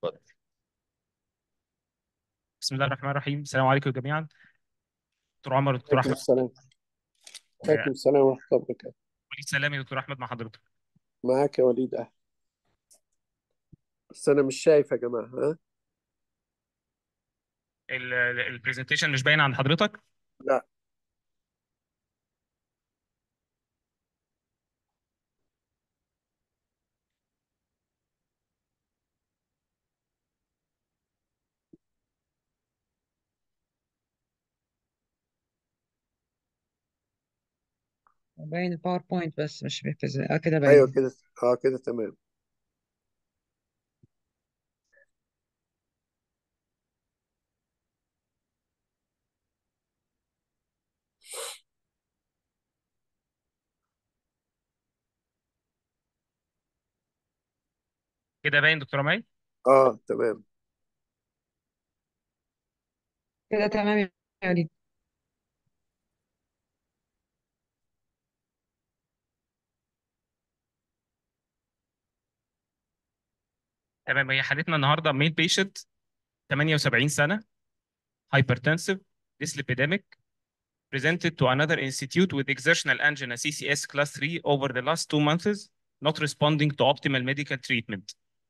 اتفضل بسم الله الرحمن الرحيم السلام عليكم جميعا دكتور عمر ودكتور عليكم احمد السلام عليكم السلام ورحمة الله وبركاته وليد سلامي دكتور احمد مع حضرتك معاك يا وليد أهلا بس أنا مش شايف يا جماعة ها البرزنتيشن مش باين عند حضرتك لا باين الباوربوينت بس مش بيفز اه كده أيوه باين كده أه كده تمام كده باين دكتور مي أه تمام كده تمام يا وليد تمام هي حالتنا النهارده ميل بيشنت 78 سنه hypertensive dyslipidemic presented to another institute with exertional angina CCS class 3 over the last two months not responding to optimal medical treatment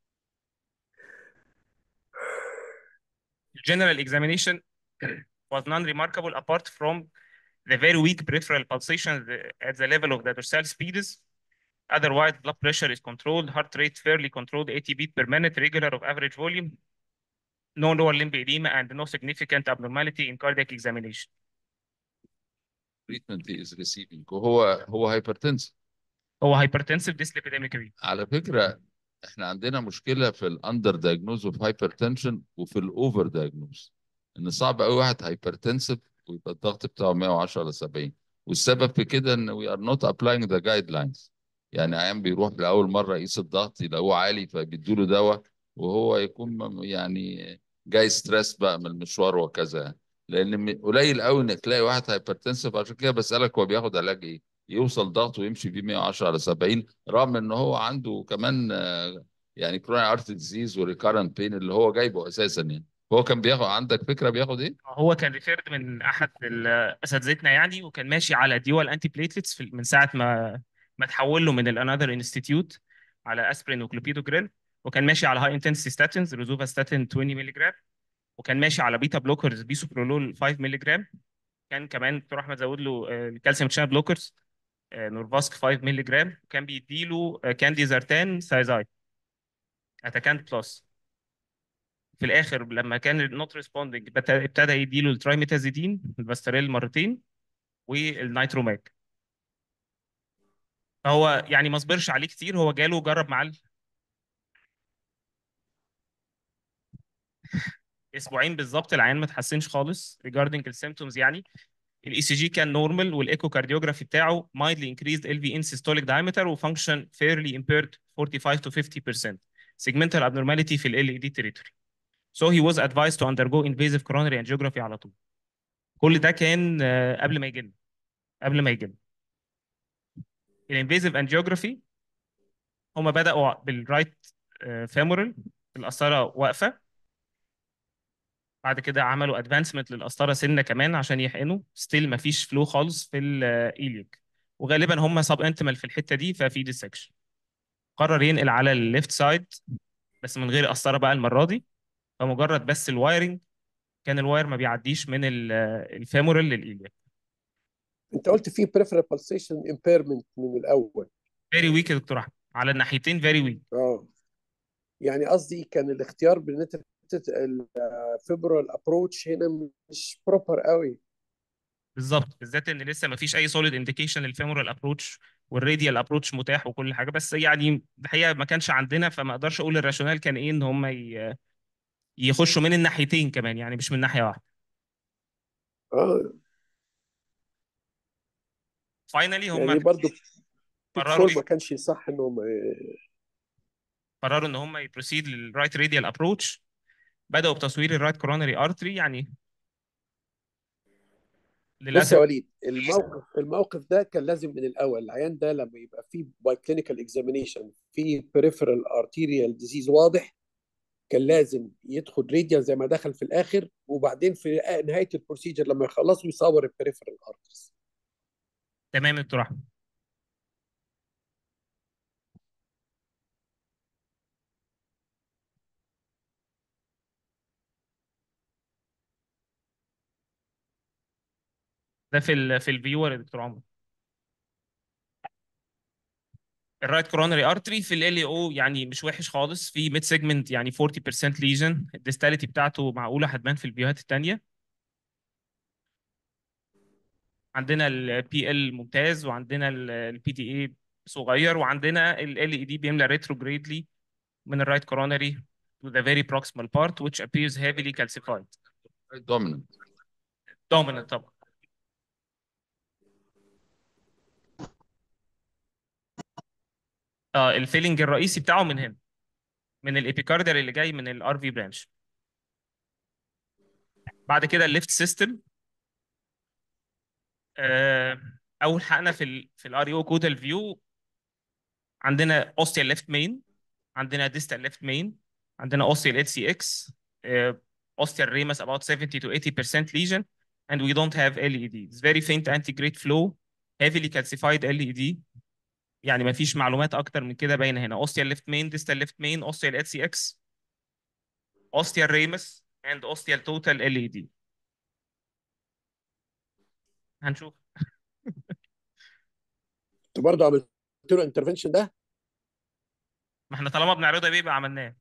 general examination was non-remarkable apart from the very weak peripheral pulsation at the level of the dorsal pedis. Otherwise, blood pressure is controlled, heart rate fairly controlled, 80 beat per minute, regular of average volume, no lower limb edema, and no significant abnormality in cardiac examination. treatment he is receiving وهو هو هايبرتنسف هو hypertensive dyslipidemic rate. على فكرة احنا عندنا مشكلة في الاندر دايجنوز اوف هايبرتنشن وفي الاوفر دايجنوز ان صعب قوي واحد هايبرتنسف ويبقى الضغط بتاعه 110 على 70 والسبب في كده ان we are not applying the guidelines يعني عيان بيروح لاول مرة يقيس الضغط يلاقوه عالي فبيدوا له دواء وهو يكون م- يعني جاي ستريس بقى من المشوار وكذا لان م- قليل قوي انك تلاقي واحد هايبرتنسف عشان كده بسألك هو بياخد علاج ايه يوصل ضغطه ويمشي بيه 110 على 70 رغم ان هو عنده كمان آه، يعني كروني ارت ديزيز وريكارنت بين اللي هو جايبه اساسا يعني هو كان بياخد عندك فكره بياخد ايه؟ هو كان ريفيرد من احد ال- اساتذتنا يعني وكان ماشي على ديوال انتي بليتلتس من ساعه ما ما تحول له من الانذر انستيتيوت على اسبرين وكلوبيدوجريل وكان ماشي على هاي انتنسيتي ستاتينز روزوفا ستاتين 20 مللي جرام وكان ماشي على بيتا بلوكرز بيسوبرولول 5 مللي جرام كان كمان دكتور احمد زود له آه، الكالسيوم شانل بلوكرز آه، نورفاسك 5 مللي جرام وكان بيديله آه، كانديزارتان سايزاي اتاكانت بلس في الاخر لما كان نوت ريسبوندنج ابتدى يديله الترايميتازيدين الفاستريل مرتين والنيتروماك فهو يعني ما صبرش عليه كتير هو جاله جرب معاه ال- اسبوعين بالظبط العيان ما اتحسنش خالص regarding السيمتومز يعني الاي سي جي كان نورمال والايكو كارديوجرافي بتاعه mildly increased LV in systolic diameter وفانكشن fairly impaired 45 to 50% segmental abnormality في ال LED territory so he was advised to undergo invasive coronary angiography على طول كل ده كان آه، قبل ما يجي لنا قبل ما يجي لنا الانفيزيف انجيوجرافي هم بدأوا بالرايت فيمورال القسطرة واقفة بعد كده عملوا ادفانسمنت للقسطرة سنة كمان عشان يحقنوا ستيل ما فيش فلو خالص في الايليك وغالبا هم سب انتمال في الحتة دي ففي ديسكشن قرر ينقل على الليفت سايد بس من غير قسطرة بقى المرة دي فمجرد بس الوايرنج كان الواير ما بيعديش من ال- الفيمورال للايليك أنت قلت في peripheral pulsation impairment من الأول فيري ويك يا دكتور احمد على الناحيتين فيري ويك أه يعني قصدي كان الاختيار بان انت الفيبرال ابروتش هنا مش بروبر قوي بالظبط بالذات ان لسه ما فيش اي سوليد انديكيشن للفيمورال ابروتش والراديال ابروتش متاح وكل حاجه بس يعني الحقيقه ما كانش عندنا فما اقدرش اقول الراشونال كان ايه ان هم ي- يخشوا من الناحيتين كمان يعني مش من ناحيه واحده اه فاينلي هم يعني برضو قرروا بيك ما كانش صح انهم قرروا ان هم يبروسيد للرايت راديال ابروتش بداوا بتصوير الرايت كورونري ارتري يعني بص يا للاسف وليد الموقف الموقف ده كان لازم من الاول العيان ده لما يبقى فيه باي كلينيكال اكزامينيشن في بريفرال ارتيريال ديزيز واضح كان لازم يدخل راديال زي ما دخل في الاخر وبعدين في نهايه البروسيجر لما يخلصوا يصور البريفرال ارترز تمام يا دكتور احمد ده في ال في الفيور يا دكتور عمر الرايت كورونري ارتري في ال او يعني مش وحش خالص في ميد سيجمنت يعني 40% ليجن الديستاليتي بتاعته معقوله هتبان في الفيوهات الثانيه عندنا البي ال ممتاز وعندنا البي دي اي صغير وعندنا ال اي دي بيملى ريتروجريدلي من الرايت كورونري to the very proximal part which appears heavily calcified dominant dominant طبعا اه الفيلنج الرئيسي بتاعه من هنا من الابيكاردر اللي جاي من الار في برانش بعد كده الليفت سيستم اول حقنا في ال في الار يو كودال فيو عندنا اوستيال ليفت مين عندنا ديستال ليفت مين عندنا اوستيال ال سي اكس اوستيال ريمس about 70 to 80% lesion and we don't have LED it's very faint anti-grade flow heavily calcified LED يعني ما فيش معلومات اكتر من كده باينه هنا اوستيال ليفت مين ديستال ليفت مين اوستيال ال سي اكس اوستيال ريمس and اوستيال توتال ال اي دي هنشوف انتوا برضه عملتوا له انترفنشن ده ما احنا طالما بنعرضها بيبقى عملناه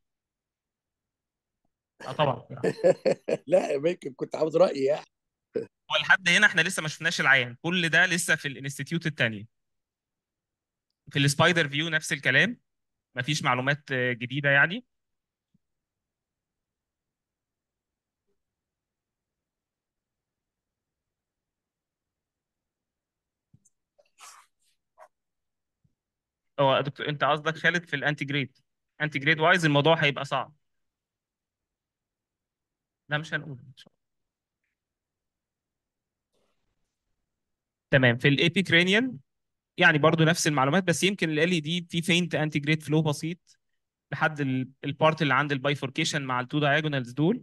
اه طبعا لا يمكن كنت عاوز رايي يعني هو لحد هنا احنا لسه ما شفناش العيان كل ده لسه في الانستيتيوت الثانيه في السبايدر فيو نفس الكلام مفيش معلومات آه، جديده يعني هو دكتور انت قصدك خالد في الانتي جريد انتي جريد وايز الموضوع هيبقى صعب لا مش هنقول ان شاء الله تمام في الايبي كرانيال يعني برضو نفس المعلومات بس يمكن ال اي دي في فينت انتي جريد فلو بسيط لحد ال- البارت اللي عند البايفوركيشن مع التو دايجونالز دول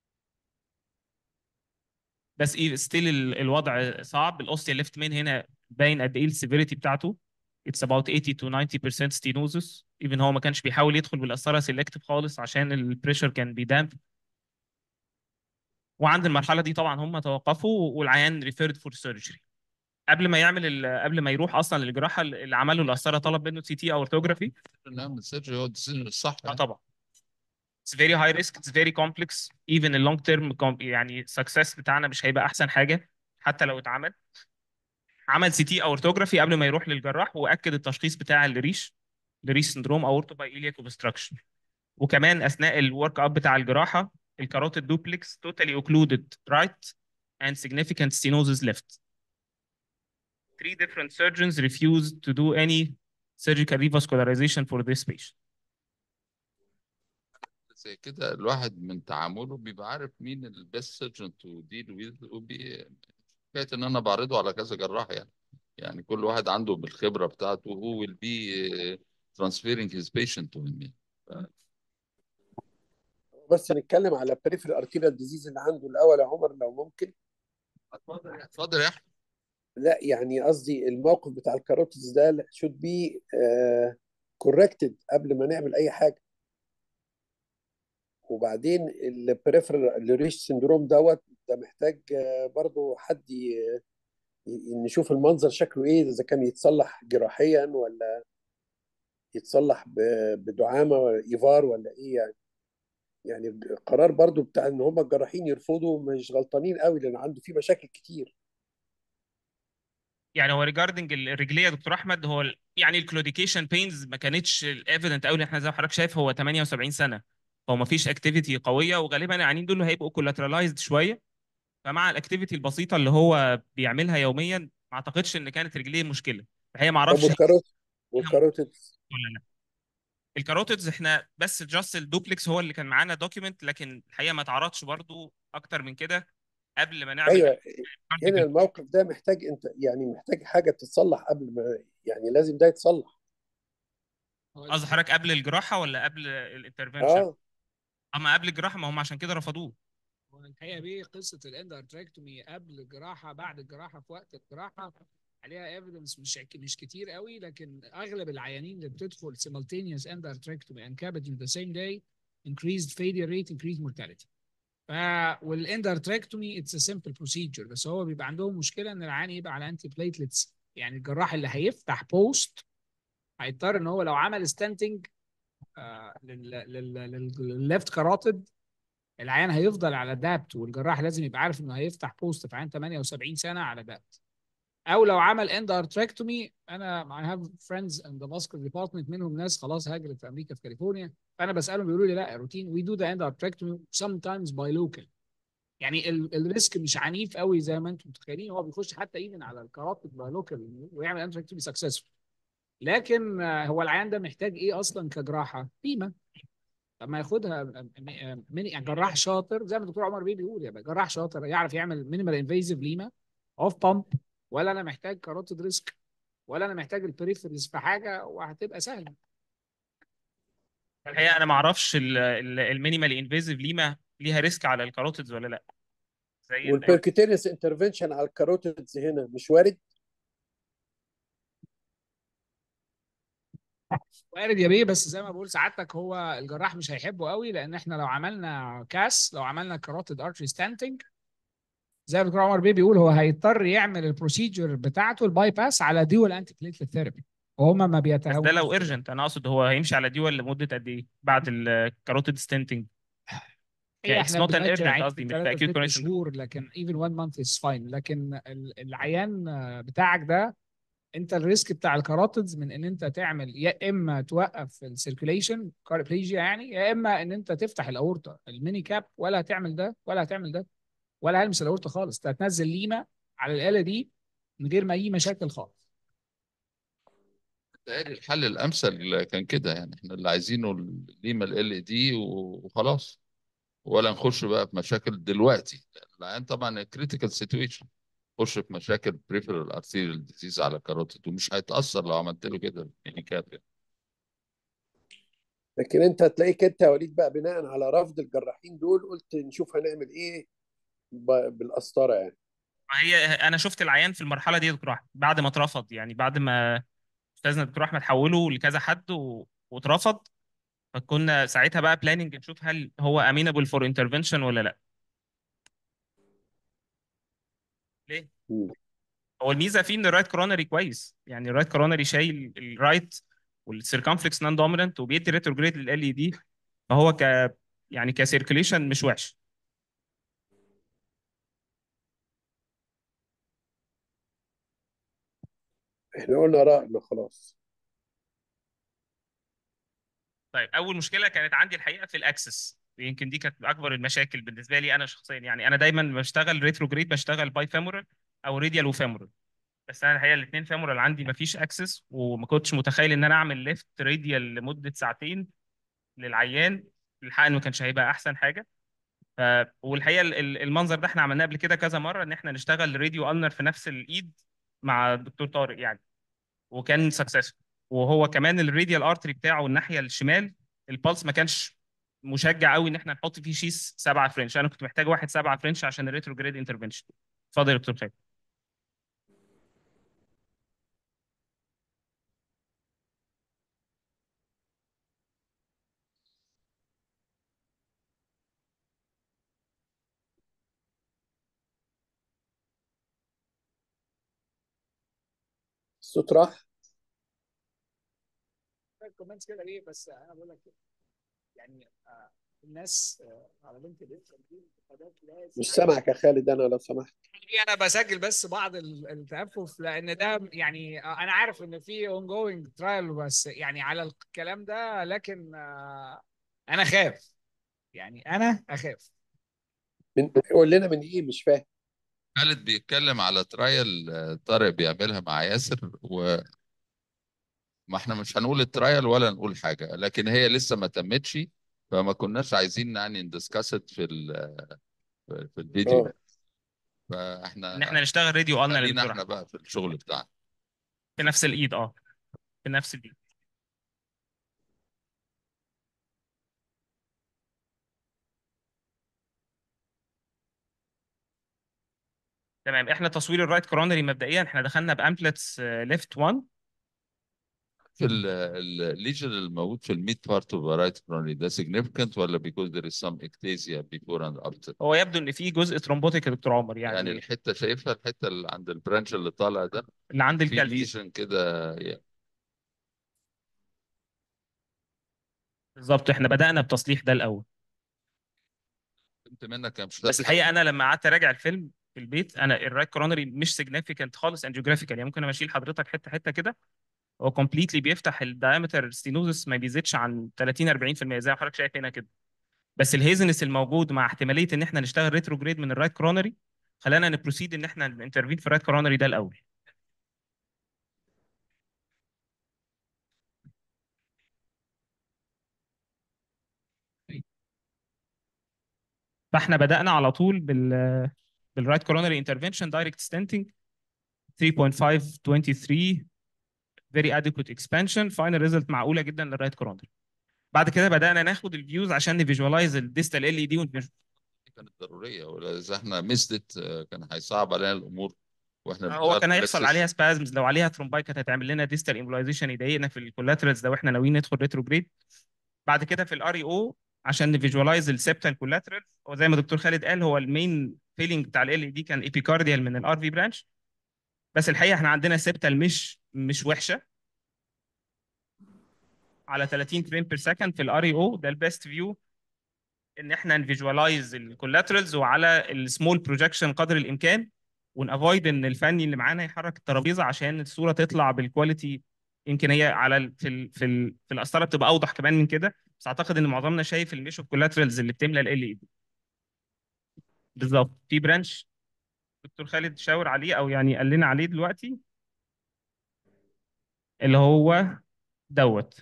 بس ايه ستيل الوضع صعب الاوستيا ليفت مين هنا باين قد ايه السيفيريتي بتاعته اتس about 80 to 90% stenosis even هو ما كانش بيحاول يدخل بالقسطره سيلكتيف خالص عشان البريشر كان بيدامب وعند المرحله دي طبعا هم توقفوا والعيان ريفيرد فور سيرجري قبل ما يعمل ال- قبل ما يروح اصلا للجراحه اللي عمله القسطره طلب منه سي تي او ارثوجرافي نعمل سيرجري هو الديسيجن الصح اه يعني. طبعا It's very high risk, it's very complex. Even ال long term com- يعني success بتاعنا مش هيبقى أحسن حاجة حتى لو اتعمل. عمل سي تي أو ارثوجرافي قبل ما يروح للجراح وأكد التشخيص بتاع الريش الريش سندروم أو اورتوبايلياك اوبستراكشن. وكمان أثناء الورك أب بتاع الجراحة الكاروتيد دوبلكس totally occluded right and significant stenosis left. Three different surgeons refused to do any surgical revascularization for this patient. زي كده الواحد من تعامله بيبقى عارف مين البيست سيرجن تو ديل ويز وبي حكايه ان انا بعرضه على كذا جراح يعني يعني كل واحد عنده بالخبره بتاعته هو will be transferring his patient to him يعني. بس نتكلم على بريفرال ارتيريال ديزيز اللي عنده الاول يا عمر لو ممكن اتفضل يا اتفضل يا احمد لا يعني قصدي الموقف بتاع الكاروتيز ده should be uh, corrected قبل ما نعمل اي حاجه وبعدين البريفرال الريش سندروم دوت ده محتاج آه، برضو حد ي- ي- نشوف المنظر شكله ايه اذا كان يتصلح جراحيا ولا يتصلح ب- بدعامه ولا ايفار ولا ايه يعني يعني القرار برضو بتاع ان هم الجراحين يرفضوا مش غلطانين قوي لان عنده فيه مشاكل كتير يعني هو ريجاردنج الرجليه يا دكتور احمد هو ال- يعني الكلوديكيشن بينز ما كانتش ايفيدنت قوي احنا زي ما حضرتك شايف هو 78 سنه فهو ما فيش اكتيفيتي قويه وغالبا العيانين دول هيبقوا كولاترالايزد شويه فمع الاكتيفيتي البسيطه اللي هو بيعملها يوميا ما اعتقدش ان كانت رجليه مشكله فهي ما طب اعرفش هي والكاروت والكاروتيد ولا لا الكاروتيدز احنا بس جاست الدوبلكس هو اللي كان معانا دوكيمنت لكن الحقيقه ما اتعرضش برضو اكتر من كده قبل ما نعمل ايوه هنا كارديو الموقف ده محتاج انت يعني محتاج حاجه تتصلح قبل ما يعني لازم ده يتصلح قصدي حضرتك قبل الجراحه ولا قبل الانترفنشن اه اما قبل الجراحه ما هم عشان كده رفضوه هو الحقيقه بيه قصه الاندرتراكتومي قبل الجراحه بعد الجراحه في وقت الجراحه عليها ايفيدنس مش مش كتير قوي لكن اغلب العيانين اللي بتدخل simultaneous endarterectomy and cavity in the same day increased failure rate increased mortality ف والاندرتراكتومي اتس a simple procedure بس هو بيبقى عندهم مشكله ان العيان يبقى على انتي بليتلتس يعني الجراح اللي هيفتح بوست هيضطر ان هو لو عمل ستانتنج للليفت كاراتيد العيان هيفضل على دابت والجراح لازم يبقى عارف انه هيفتح بوست في عيان 78 سنه على دابت او لو عمل اند ارتراكتومي انا I have friends in the vascular department منهم ناس خلاص هاجرت في امريكا في كاليفورنيا فانا بسالهم بيقولوا لي لا روتين we do the end arterectomy sometimes by local يعني ال- الريسك مش عنيف قوي زي ما انتم متخيلين هو بيخش حتى ايفن على الكاراتيد باي لوكال ويعمل انتراكتومي سكسسفول لكن آه، هو العيان ده محتاج ايه اصلا كجراحه؟ قيمه طب ما ياخدها م- م- من يعني جراح شاطر زي ما الدكتور عمر بيه بيقول يبقى جراح شاطر يعرف يعمل مينيمال انفيزيف ليما اوف بامب ولا انا محتاج كاروتيد ريسك ولا انا محتاج البريفرز في حاجه وهتبقى سهله الحقيقه انا ما اعرفش المينيمال انفيزيف ليما ليها ريسك على الكاروتيدز ولا لا زي ال- والبيركوتينيوس انترفنشن على الكاروتيدز هنا مش وارد وارد يا بيه بس زي ما بقول سعادتك هو الجراح مش هيحبه قوي لان احنا لو عملنا كاس لو عملنا كاروتيد ارتري ستانتنج زي ما الدكتور عمر بيه بيقول هو هيضطر يعمل البروسيجر بتاعته الباي باس على ديول انتي بليتلت ثيرابي وهما ما بس بيتهاونوش ده لو في ده. ايرجنت انا اقصد هو هيمشي على ديول لمده قد ايه بعد الكاروتيد ستنتنج هي it's احنا not an بنمشي urgent العين قصدي، في مش في ثلاثة acute ست condition. شهور لكن even one month is fine لكن ال- العيان آه، بتاعك ده انت الريسك بتاع الكاراتيدز من ان انت تعمل يا اما توقف السيركيليشن كاربليجيا يعني يا اما ان انت تفتح الاورطه الميني كاب ولا هتعمل ده ولا هتعمل ده ولا هلمس الاورطه خالص انت هتنزل ليمه على الاله دي من غير ما اي مشاكل خالص بيتهيألي الحل الامثل كان كده يعني احنا اللي عايزينه الليمه ال ال دي وخلاص ولا نخش بقى في مشاكل دلوقتي العيان طبعا كريتيكال سيتويشن خش في مشاكل بريفرال ارتيريال ديزيز على كاروتيد ومش هيتاثر لو عملت له كده يعني كاب يعني. لكن انت هتلاقيك انت يا وليد بقى بناء على رفض الجراحين دول قلت نشوف هنعمل ايه ب- بالقسطره يعني هي انا شفت العيان في المرحله دي يا دكتور احمد بعد ما اترفض يعني بعد ما استاذنا الدكتور احمد حوله لكذا حد و... واترفض فكنا ساعتها بقى بلاننج نشوف هل هو امينبل فور انترفنشن ولا لا ليه؟ مم. هو الميزه فيه ان الرايت كورونري كويس يعني الرايت كورونري شايل الرايت والسيركمفلكس نون دوميننت وبيدي ريتروجريد لل اي دي فهو ك يعني كسيركيليشن مش وحش احنا قلنا راينا خلاص طيب اول مشكله كانت عندي الحقيقه في الاكسس يمكن دي كانت اكبر المشاكل بالنسبه لي انا شخصيا يعني انا دايما بشتغل ريتروجريد بشتغل باي فيمورال او ريديال وفيمورال بس انا الحقيقه الاثنين فيمورال عندي ما فيش اكسس وما كنتش متخيل ان انا اعمل ليفت ريديال لمده ساعتين للعيان الحقيقه ما كانش هيبقى احسن حاجه ف... والحقيقه ال- ال- المنظر ده احنا عملناه قبل كده كذا مره ان احنا نشتغل راديو النر في نفس الايد مع الدكتور طارق يعني وكان سكسسفول وهو كمان الراديال ارتري بتاعه الناحيه الشمال البلس ما كانش مشجع قوي ان احنا نحط فيه شيس 7 فرنش انا كنت محتاج واحد 7 فرنش عشان الريتروجريد انترفنشن اتفضل يا دكتور خالد الصوت راح كومنتس كده ليه بس انا بقول لك يعني آه، الناس آه، على لينكد ان لازم مش سامعك يا خالد انا لو سمحت انا بسجل بس بعض ال- التأفف لان ده يعني آه، انا عارف ان في اون جوينج ترايل بس يعني على الكلام ده لكن آه، انا خاف يعني انا اخاف من قول لنا من ايه مش فاهم خالد بيتكلم على ترايل آه، طارق بيعملها مع ياسر وما احنا مش هنقول الترايل ولا نقول حاجة لكن هي لسه ما تمتش فما كناش عايزين يعني ندسكست في ال- في في الفيديو اه فاحنا ان احنا نشتغل راديو النر يا خلينا دكتور احنا احمد بقى في الشغل بتاعنا في نفس الايد اه في نفس الايد تمام احنا تصوير الرايت كورونري مبدئيا احنا دخلنا بامبلتس ليفت 1 في الليجن الموجود في الميد بارت اوف رايت كرونري ده significant ولا because there is some ectasia before and after هو يبدو ان في جزء ترومبوتيك يا دكتور عمر يعني, يعني الحته شايفها الحته اللي عند البرانش اللي طالع ده اللي عند في الكالسيوم ليجن كده يعني بالظبط احنا بدأنا بتصليح ده الاول فهمت منك يا مش بس الحقيقه انا لما قعدت اراجع الفيلم في البيت انا الرايت كورونري مش سيجنيفيكانت خالص انجيوجرافيكال يعني ممكن انا اشيل حضرتك حته حته كده هو كومبليتلي بيفتح الدايمتر ستينوزس ما بيزيدش عن 30 40% زي ما حضرتك شايف هنا كده بس الهيزنس الموجود مع احتماليه ان احنا نشتغل ريتروجريد من الرايت كورونري خلانا نبروسيد ان احنا ننترفين في الرايت كورونري ده الاول فاحنا بدأنا على طول بال بالرايت كورونري انترفنشن دايركت ستنتنج 3.523 very adequate expansion final result معقوله جدا للرايت كورونري بعد كده بدأنا ناخد الفيوز عشان نفيجواليز الديستال ال اي دي كانت ضروريه ولا اذا احنا ميزت كان هيصعب علينا الامور واحنا هو كان بنغير هيحصل access. عليها سبازمز لو عليها ثرومباي كانت هتعمل لنا ديستال امبولايزيشن يضايقنا في الكولاترالز لو احنا ناويين ندخل ريتروجريد بعد كده في الار اي او عشان نفيجواليز السبتال كولاترال هو زي ما دكتور خالد قال هو المين فيلينج بتاع ال اي دي كان ايبيكارديال من الار في برانش بس الحقيقه احنا عندنا سبتال مش مش وحشه على 30 فريم بير سكند في الار اي او ده البيست فيو ان احنا نفيجواليز الكولاترالز وعلى السمول بروجكشن قدر الامكان ونافويد ان الفني اللي معانا يحرك الترابيزه عشان الصوره تطلع بالكواليتي يمكن هي على ال في ال في ال في القسطره بتبقى اوضح كمان من كده بس اعتقد ان معظمنا شايف الميش اوف كولاترالز اللي بتملى ال اي دي بالظبط في برانش دكتور خالد شاور عليه او يعني قال لنا عليه دلوقتي اللي هو دوت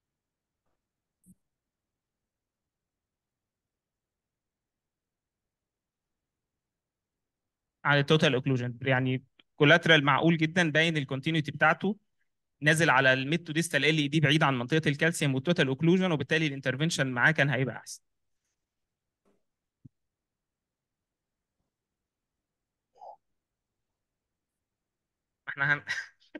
على التوتال اوكلوجن يعني كولاترال معقول جدا باين الكونتينيوتي بتاعته نازل على الميد تو ديستال ال اي دي بعيد عن منطقه الكالسيوم والتوتال اوكلوجن وبالتالي الانترفنشن معاه كان هيبقى احسن احنا هن...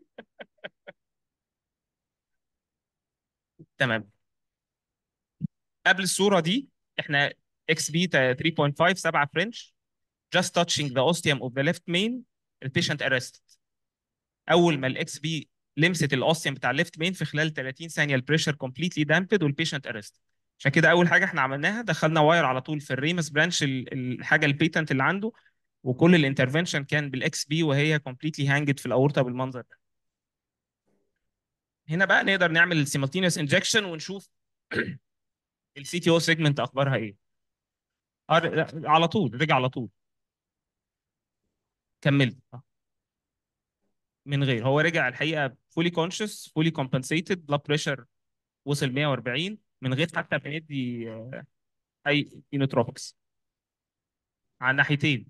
تمام قبل الصوره دي احنا اكس بي 3.5 7 فرنش just touching the ostium of the left main البيشنت arrested اول ما الاكس بي لمست الاوستيوم بتاع الليفت مين في خلال 30 ثانيه البريشر كومبليتلي دامبد والبيشنت ارست عشان كده اول حاجه احنا عملناها دخلنا واير على طول في الريمس برانش الحاجه البيتنت اللي عنده وكل الانترفنشن كان بالاكس بي وهي كومبليتلي هانجد في الاورطه بالمنظر ده هنا بقى نقدر نعمل السيمultaneous انجكشن ونشوف السي تي او سيجمنت اخبارها ايه آه، لا، على طول رجع على طول كملت آه. من غير هو رجع الحقيقه فولي كونشس فولي كومبنسيتد بلاد بريشر وصل 140 من غير حتى ما ندي آه، اي اينوتروبكس على الناحيتين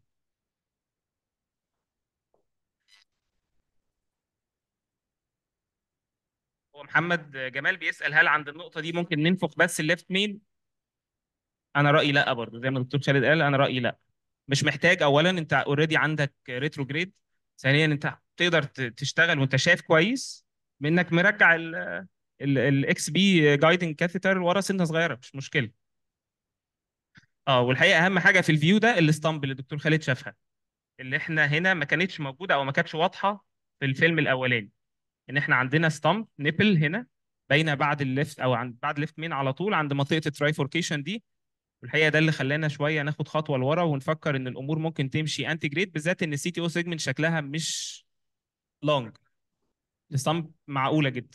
هو محمد جمال بيسأل هل عند النقطة دي ممكن ننفخ بس الليفت مين؟ أنا رأيي لا برضه زي ما الدكتور خالد قال أنا رأيي لا مش محتاج أولا أنت أوريدي عندك ريتروجريد ثانيا أنت تقدر ت- تشتغل وأنت شايف كويس بإنك مرجع الاكس بي جايدنج كاثيتر ورا سنة صغيرة مش مشكلة اه والحقيقة أهم حاجة في الفيو ده الستامب اللي الدكتور خالد شافها اللي احنا هنا ما كانتش موجودة أو ما كانتش واضحة في الفيلم الأولاني ان احنا عندنا ستامب نيبل هنا باينه بعد الليفت او عند بعد ليفت مين على طول عند منطقه الترايفوركيشن دي والحقيقه ده اللي خلانا شويه ناخد خطوه لورا ونفكر ان الامور ممكن تمشي انتي جريد بالذات ان السي تي او سيجمنت شكلها مش لونج الستامب معقوله جدا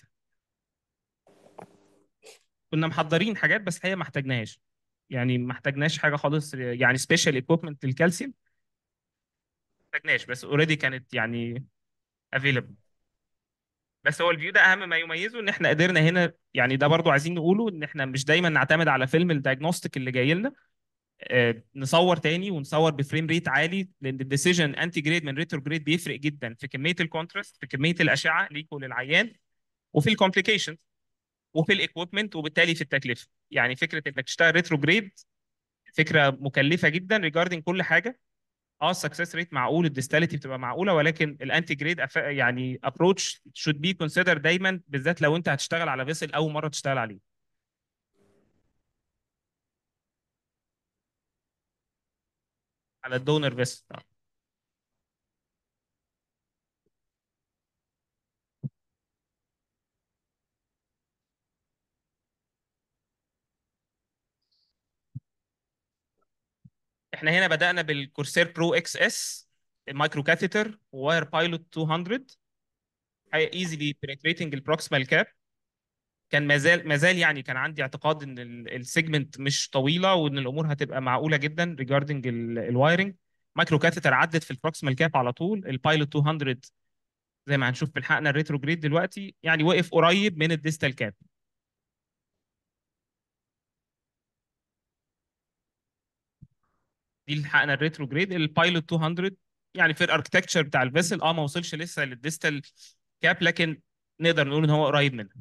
كنا محضرين حاجات بس هي ما احتاجناهاش يعني ما احتاجناش حاجه خالص يعني سبيشال ايكويبمنت للكالسيوم ما احتاجناش بس اوريدي كانت يعني افيلبل بس هو الفيو ده اهم ما يميزه ان احنا قدرنا هنا يعني ده برضو عايزين نقوله ان احنا مش دايما نعتمد على فيلم الدايجنوستيك اللي جاي لنا آه، نصور تاني ونصور بفريم ريت عالي لان الديسيجن انتي جريد من ريترو جريد بيفرق جدا في كميه الكونتراست في كميه الاشعه ليكوا للعيان وفي الكومبليكيشن وفي الاكويبمنت وبالتالي في التكلفه يعني فكره انك تشتغل ريترو جريد فكره مكلفه جدا ريجاردنج كل حاجه اه السكسس ريت معقول الديستاليتي بتبقى معقوله ولكن الانتي جريد يعني ابروتش شود بي كونسيدر دايما بالذات لو انت هتشتغل على فيسل اول مره تشتغل عليه على الدونر بس احنا هنا بدأنا بالكورسير برو اكس اس المايكرو كاثيتر واير بايلوت 200 هي ايزلي بنتريتنج البروكسيمال كاب كان مازال مازال يعني كان عندي اعتقاد ان السيجمنت مش طويله وان الامور هتبقى معقوله جدا ريجاردنج الوايرنج مايكرو كاثيتر عدت في البروكسيمال كاب على طول البايلوت 200 زي ما هنشوف بنحقنا الريتروجريد دلوقتي يعني وقف قريب من الديستال كاب دي اللي حقنا الريتروجريد البايلوت 200 يعني في الاركتكتشر بتاع الفيسل اه ما وصلش لسه للديستال كاب لكن نقدر نقول ان هو قريب منها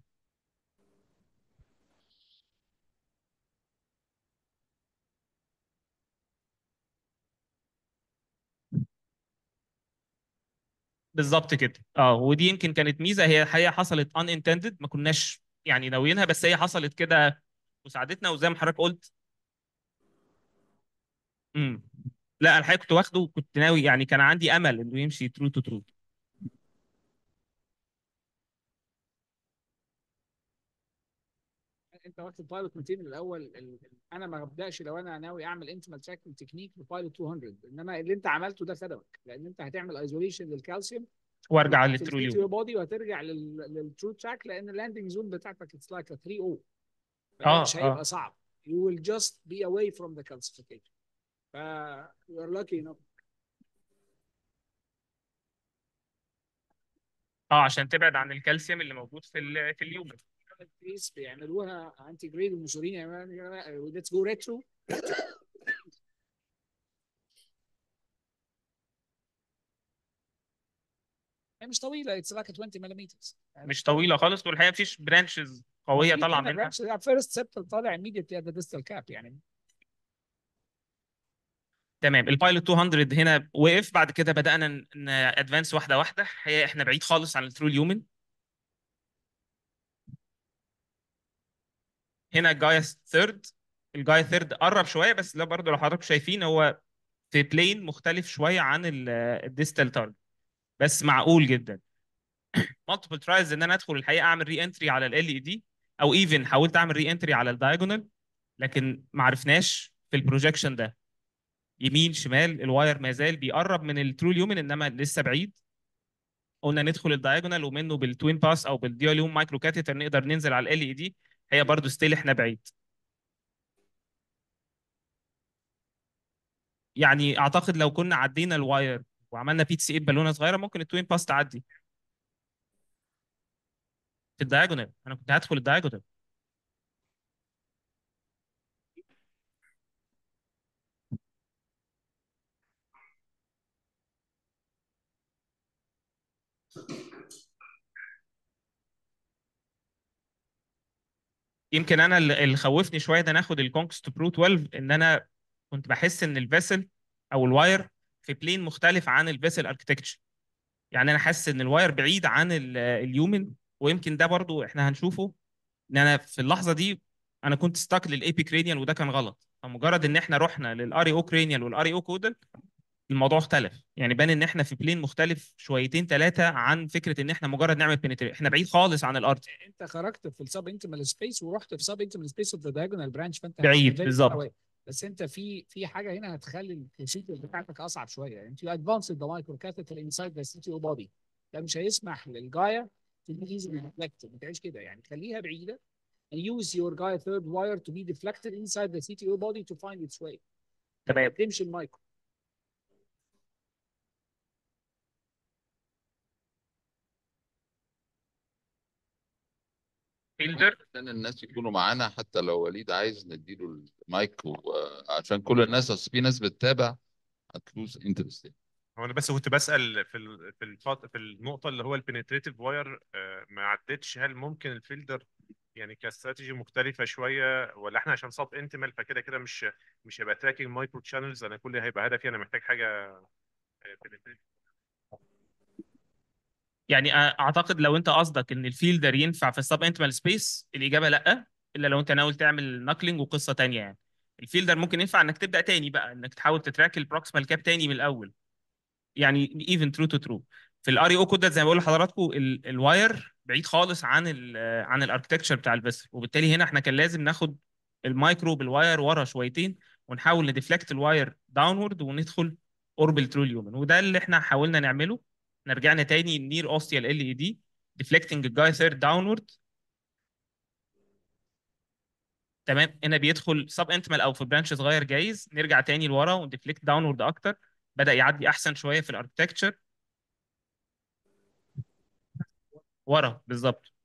بالظبط كده اه ودي يمكن كانت ميزه هي الحقيقه حصلت ان انتندد ما كناش يعني ناويينها بس هي حصلت كده وساعدتنا وزي ما حضرتك قلت امم لا انا الحقيقه كنت واخده وكنت ناوي يعني كان عندي امل انه يمشي ترو تو ترو انت واخد بايلوت 200 الاول ال- ال- انا ما ببداش لو انا ناوي اعمل انتمال تراكنج تكنيك ببايلوت 200 انما اللي انت عملته ده خدمك لان انت هتعمل ايزوليشن للكالسيوم وارجع في للترو الفيتيو اليوم بودي وهترجع للترو تراك لان اللاندنج زون بتاعتك اتس لايك 3 او اه مش اه هيبقى صعب you will just be away from the calcification ف you are lucky enough اه عشان تبعد عن الكالسيوم اللي موجود في ال في اليوم الكيس بيعملوها انتي جريد وموسوليني يعملوها ليتس جو ريترو هي مش طويله اتس لايك 20 ملم مش طويله خالص والحقيقه مفيش برانشز قويه طالعه منها فيرست سيبتل طالع immediately at the distal cap يعني تمام البايلوت 200 هنا وقف بعد كده بدانا ادفانس واحده واحده هي احنا بعيد خالص عن الثرو اليومن هنا الجايا ثيرد الجايا ثيرد قرب شويه بس لو برضه لو حضراتكم شايفين هو في بلين مختلف شويه عن الديستال تارجت بس معقول جدا مالتيبل ترايلز ان انا ادخل الحقيقه اعمل ري انتري على ال اي دي او ايفن حاولت اعمل ري انتري على الدايجونال لكن ما عرفناش في البروجكشن ده يمين شمال الواير ما زال بيقرب من الترو اليومن انما لسه بعيد قلنا ندخل الدايجونال ومنه بالتوين باس او بالديول يوم مايكرو كاتيتر نقدر ننزل على ال اي دي هي برضو ستيل احنا بعيد يعني اعتقد لو كنا عدينا الواير وعملنا بي تي سي بالونه صغيره ممكن التوين باس تعدي في الدايجونال انا كنت هدخل الدايجونال يمكن انا اللي اللي خوفني شويه ده ناخد الكونكست برو 12 ان انا كنت بحس ان الفيسل او الواير في بلين مختلف عن الفيسل اركتكتشر يعني انا حاسس ان الواير بعيد عن ال- اليومن ويمكن ده برضو احنا هنشوفه ان انا في اللحظه دي انا كنت ستاك للايبي كرينيال وده كان غلط فمجرد ان احنا رحنا للاري او كرينيال والاري او كودل الموضوع اختلف يعني بان ان احنا في بلين مختلف شويتين ثلاثه عن فكره ان احنا مجرد نعمل بنتري احنا بعيد خالص عن الارض انت خرجت في السب انتمال سبيس ورحت في سب انتمال سبيس اوف ذا diagonal برانش فانت بعيد، very far بالظبط. away. بس انت في في حاجه هنا هتخلي البروسيجر بتاعتك اصعب شويه يعني انت ادفانس ذا مايكرو كاثيتر انسايد ذا سي تي او بودي ده مش هيسمح للجايه تبقى ايزلي ديفلكتد ما تعيش كده يعني خليها بعيده and use your Gaia third wire to be deflected inside the CTO body to find its way. تمام تمشي المايكرو فيلدر عشان الناس يكونوا معانا حتى لو وليد عايز نديله المايك و- عشان كل الناس اصل في ناس بتتابع هتلوز انترست هو انا بس كنت بسأل في ال... في الفط... في النقطة اللي هو البنتريتيف واير ما عدتش هل ممكن الفلتر يعني كاستراتيجي مختلفه شويه ولا احنا عشان سب انتمال فكده كده مش مش هيبقى تراكنج مايكرو تشانلز انا كل اللي هيبقى هدفي انا محتاج حاجه آه، penetrate. يعني اعتقد لو انت قصدك ان الفيلدر ينفع في السب انتمال سبيس الاجابه لا الا لو انت ناوي تعمل ناكلينج وقصه تانية يعني الفيلدر ممكن ينفع انك تبدا تاني بقى انك تحاول تتراك البروكسيمال كاب تاني من الاول يعني ايفن ترو تو ترو في الار او كود ده زي ما بقول لحضراتكم ال- الواير بعيد خالص عن ال عن الاركتكتشر بتاع الفيسل وبالتالي هنا احنا كان لازم ناخد المايكرو بالواير ورا شويتين ونحاول نديفلكت الواير داونورد وندخل اوربل ترو اليومن وده اللي احنا حاولنا نعمله احنا رجعنا تاني نير اوستيال ال اي دي ديفلكتنج الجاي ثيرد داونورد تمام هنا بيدخل سب انتمال او في برانش صغير جايز نرجع تاني لورا ونديفلكت داونورد اكتر بدا يعدي احسن شويه في الاركتكتشر ورا بالظبط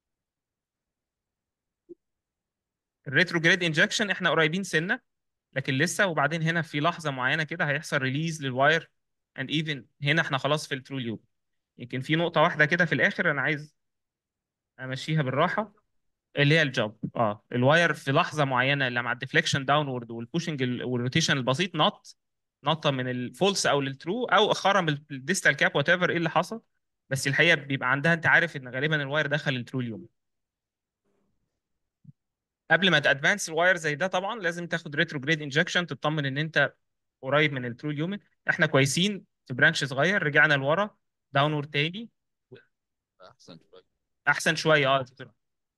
الريتروجريد انجكشن احنا قريبين سنه لكن لسه وبعدين هنا في لحظه معينه كده هيحصل ريليز للواير اند ايفن هنا احنا خلاص في الترو ليوب يمكن في نقطه واحده كده في الاخر انا عايز امشيها بالراحه اللي هي الجاب اه الواير في لحظه معينه لما الديفليكشن داونورد والبوشنج والروتيشن البسيط نط نطه من الفولس او للترو او اخرها من الديستال كاب وات ايفر ايه اللي حصل بس الحقيقه بيبقى عندها انت عارف ان غالبا الواير دخل الترو اليوم قبل ما تادفانس الواير زي ده طبعا لازم تاخد ريتروجريد انجكشن تطمن ان انت قريب من الترو اليومن احنا كويسين في برانش صغير رجعنا لورا داونورد تاني احسن شويه احسن شويه اه دكتور.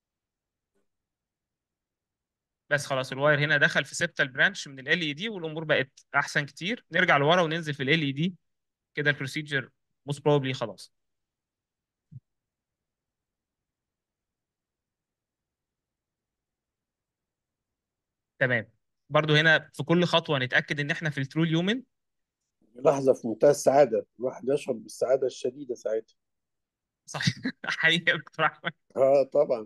بس خلاص الواير هنا دخل في سبتال برانش من ال اي دي والامور بقت احسن كتير نرجع لورا وننزل في ال اي دي كده البروسيجر موست بروبلي خلاص تمام برضو هنا في كل خطوه نتاكد ان احنا في الترو اليومن لحظة في منتهى السعادة الواحد يشعر بالسعادة الشديدة ساعتها صح حقيقي يا دكتور احمد اه طبعا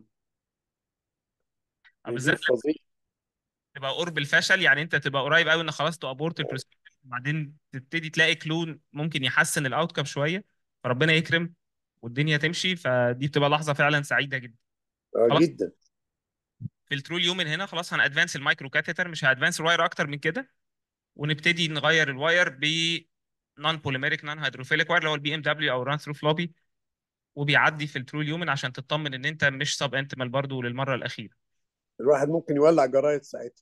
آه، بالذات نزيف فظيع تبقى قرب الفشل يعني انت تبقى قريب قوي ان خلاص تابورت البروسيجر وبعدين تبتدي تلاقي كلون ممكن يحسن الاوتكم شويه فربنا يكرم والدنيا تمشي فدي بتبقى لحظه فعلا سعيده جدا آه خلاص جدا في الترو اليومن هنا خلاص هنادفانس المايكرو كاتيتر مش هادفانس الواير اكتر من كده ونبتدي نغير الواير ب نون بوليميريك نون هيدروفيليك واير اللي هو البي ام دبليو او ران ثرو فلوبي وبيعدي في الترو اليومن عشان تطمن ان انت مش سب انتمال برضه للمره الاخيره الواحد ممكن يولع جرايد ساعتها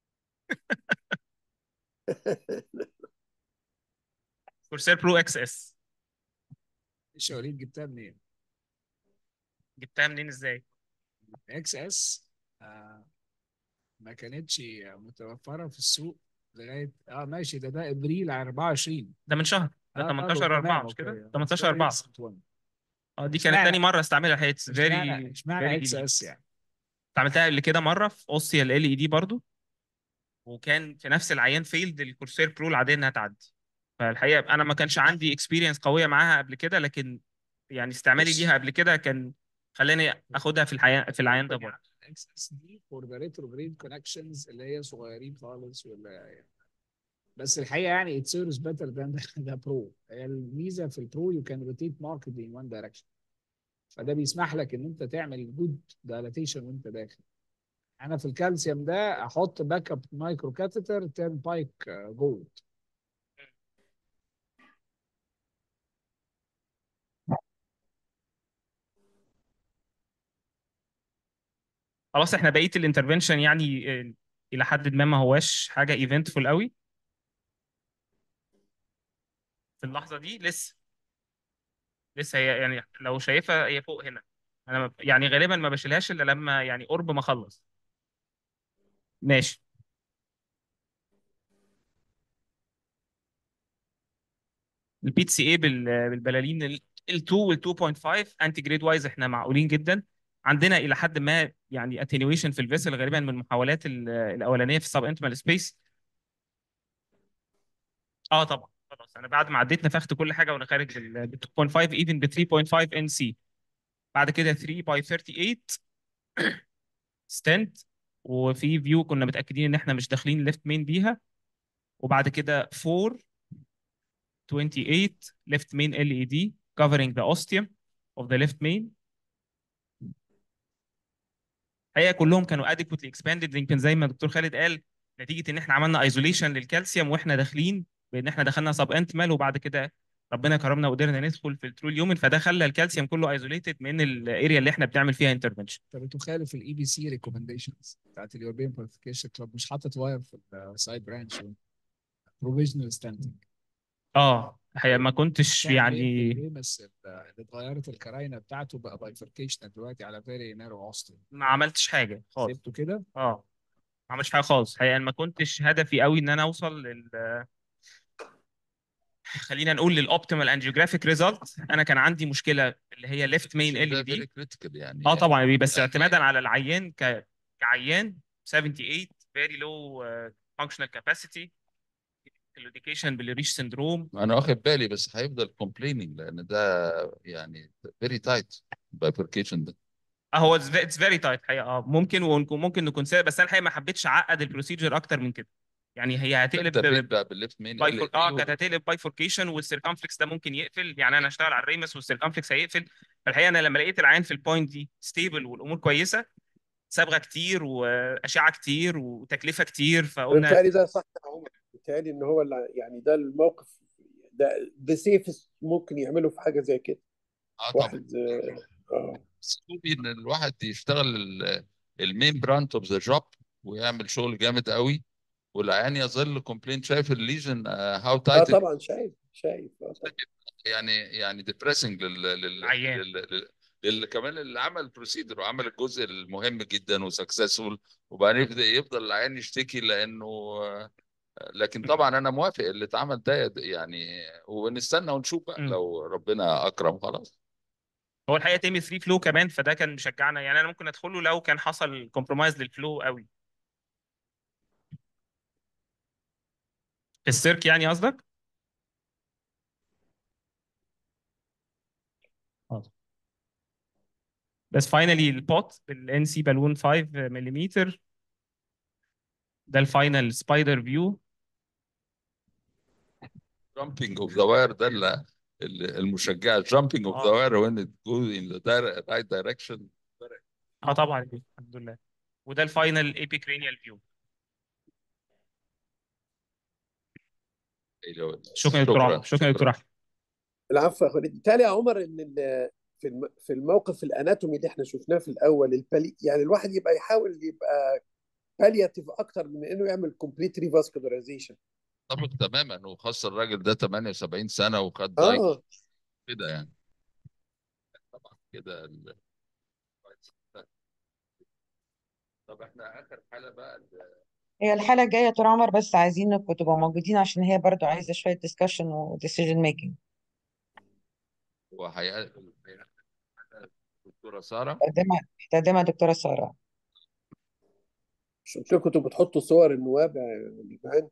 كورسير برو اكس اس ايش يا وليد جبتها منين؟ جبتها منين ازاي؟ اكس اس آه ما كانتش متوفره في السوق لغايه اه ماشي ده ده ابريل 24 ده من شهر ده اه 18 تمام 4 مش اوكي كده؟ 18 4 4 اه دي كانت اشمعنى تاني مره استعملها الحقيقه اتس فيري اشمعنى اشمعنى اكس اس يعني استعملتها قبل كده مره في اوسيا ال اي دي برضو وكان في نفس العيان فيلد الكورسير برو العاديه انها تعدي فالحقيقه انا ما كانش عندي اكسبيرينس قويه معاها قبل كده لكن يعني استعمالي بص ليها قبل كده كان خلاني اخدها في الحياه في العيان ده برضه اكس اس دي فور ذا ريتروجريد كونكشنز اللي هي صغيرين خالص ولا يعني بس الحقيقه يعني ات سيرفز بيتر ذان ذا برو هي الميزه في البرو يو كان روتيت ماركت ان وان دايركشن فده بيسمح لك ان انت تعمل جود دايلاتيشن وانت داخل انا في الكالسيوم ده احط باك اب مايكرو كاتيتر تيرن بايك جولد خلاص احنا بقيه الانترفنشن يعني آه، الى حد ما ما هواش حاجه ايفنتفول قوي في اللحظه دي لسه لسه هي يعني لو شايفها هي فوق هنا انا ما- يعني غالبا ما بشيلهاش الا لما يعني قرب ما اخلص ماشي البي سي اي بالبلالين ال 2 وال 2.5 انتي جريد وايز احنا معقولين جدا عندنا الى حد ما يعني اتنيويشن في الفيسل غالبا من المحاولات ال- الاولانيه في السب انتمال سبيس اه طبعا خلاص انا بعد ما عديت نفخت كل حاجه وانا خارج بال بال 2.5 ايفن ب 3.5 ان سي بعد كده 3 باي 38 ستنت وفي فيو كنا متاكدين ان احنا مش داخلين ليفت مين بيها وبعد كده 4 28 left main LED covering the ostium of the left main الحقيقه كلهم كانوا adequately expanded يمكن زي ما الدكتور خالد قال نتيجه ان احنا عملنا ايزوليشن للكالسيوم واحنا داخلين بان احنا دخلنا سب انتمال وبعد كده ربنا كرمنا وقدرنا ندخل في الترو اليومن فده خلى الكالسيوم كله ايزوليتد من الاريا اللي احنا بنعمل فيها انترفنشن انت بتخالف الاي بي سي ريكومنديشنز بتاعت اليوروبيان بروفيكيشن كلوب مش حاطط واير في السايد برانش بروفيجنال ستاندنج اه الحقيقه ما كنتش يعني بس اللي اتغيرت الكراينه بتاعته بقى بايفركيشن دلوقتي على فيري نارو اوستن ما عملتش حاجه خالص سبته كده اه ما عملتش حاجه خالص الحقيقه ما كنتش هدفي قوي ان انا اوصل لل خلينا نقول للاوبتيمال انجيوجرافيك ريزلت انا كان عندي مشكله اللي هي ليفت مين ال ده دي فيري كريتيكال يعني اه طبعا بس يعني- اعتمادا على العيان ك... كعيان 78 very low uh, functional capacity education بالريش سندروم انا واخد بالي بس هيفضل كومبليننج لان ده يعني فيري تايت بايفركيشن ده هو اتس فيري تايت الحقيقه اه ممكن ونكون ممكن نكون سابق بس انا الحقيقه ما حبيتش اعقد البروسيجر اكتر من كده يعني هي هتقلب ابتديت بقى بالليفت مين باي فور... اه كانت هتقلب بايفوركيشن والسيركمفلكس ده ممكن يقفل يعني انا اشتغل على الريمس والسيركمفلكس هيقفل فالحقيقه انا لما لقيت العين في البوينت دي ستيبل والامور كويسه صبغه كتير واشعه كتير وتكلفه كتير فقلنا بالتالي ده صح يا عمر بالتالي ان هو اللي- يعني ده الموقف ده ده سيفست ممكن يعمله في حاجه زي كده اه طبعا واحد اه آه. بس خوفي ان الواحد يشتغل المين براند اوف ذا جوب ويعمل شغل جامد قوي والعيان يظل كومبلين شايف الليجن هاو اه تايت طبعا شايف شايف اه طبعا يعني يعني ديبريسنج لل لل عيان. لل لل- لل كمان اللي عمل البروسيدر وعمل الجزء المهم جدا وسكسسفول وبعدين يبدا يفضل العيان يشتكي لانه لكن طبعا انا موافق اللي اتعمل ده يعني ونستنى ونشوف بقى مم. لو ربنا اكرم خلاص هو الحقيقه تيمي 3 فلو كمان فده كان مشجعنا يعني انا ممكن ادخله لو كان حصل كومبرومايز للفلو قوي السيرك يعني قصدك؟ آه. بس فاينلي البوت بالان سي بالون 5 ملم ده الفاينل سبايدر فيو jumping of the wire ده اللي- اللي- المشجع jumping of the آه. wire when it goes in the dire- right direction اه طبعا الحمد لله وده الفاينل ايبيكرينيال فيو شكرا يا دكتور عمر شكرا يا دكتور احمد العفو يا خالد بالتالي يا عمر ان ال- في الم- في الموقف الاناتومي اللي احنا شفناه في الاول البالي يعني الواحد يبقى يحاول يبقى بالياتيف اكتر من انه يعمل كومبليت ريفاسكولاريزيشن طبق تماما وخاصة الراجل ده 78 سنة وخد دايت اه كده يعني طبعا كده ال... طب احنا اخر حالة بقى ال- هي الحالة الجاية يا دكتور عمر بس عايزينكم تبقوا موجودين عشان هي برضو عايزة شوية discussion و decision making هو هي الدكتورة سارة تقدمها تقدمها دكتورة سارة مش قلت لكم انتوا بتحطوا صور النواب يا جدعان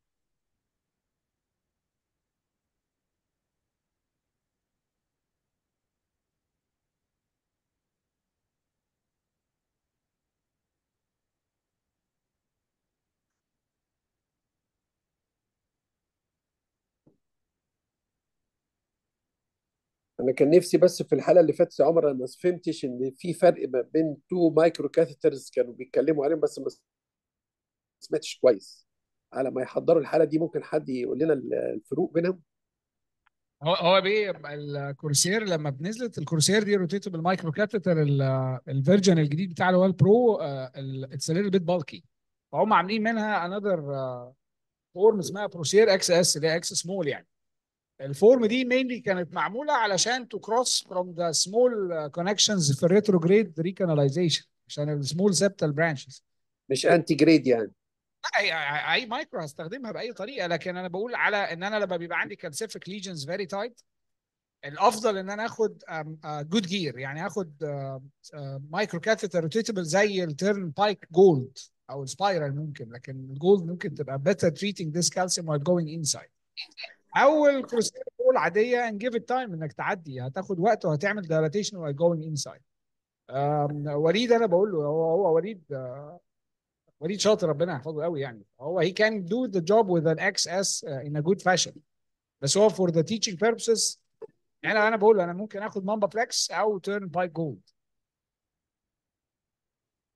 انا كان نفسي بس في الحاله اللي فاتت يا عمر انا ما فهمتش ان في فرق ما بين تو مايكرو كاثيترز كانوا بيتكلموا عليهم بس ما سمعتش كويس على ما يحضروا الحاله دي ممكن حد يقول لنا الفروق بينهم هو هو بيه الكورسير لما بنزلت الكورسير دي روتيتبل مايكرو كاتيتر الفيرجن الجديد بتاع اللي هو البرو اتس ليتل بيت بالكي فهم عاملين منها انذر فورم اسمها بروسير اكس اس اللي هي اكس سمول يعني الفورم دي مينلي كانت معموله علشان تو كروس فروم ذا سمول كونكشنز في الريتروجريد ريكاناليزيشن عشان السمول سيبتال برانشز مش انتي جريد يعني اي اي أي مايكرو هستخدمها باي طريقه لكن انا بقول على ان انا لما بيبقى عندي كالسيفيك ليجنز فيري تايت الافضل ان انا اخد جود جير يعني اخد مايكرو كاثيتر روتيتبل زي التيرن بايك جولد او السبايرال ممكن لكن الجولد ممكن تبقى better treating this calcium while going inside او الكروسير بول عاديه and give it time انك تعدي هتاخد وقت وهتعمل dilatation while going inside أم، وليد انا بقول له هو هو وليد آه، وليد شاطر ربنا يحفظه قوي يعني هو he can do the job with an XS uh, in a good fashion بس هو for the teaching purposes انا انا بقول له انا ممكن اخد مامبا فليكس او تيرن بايك جولد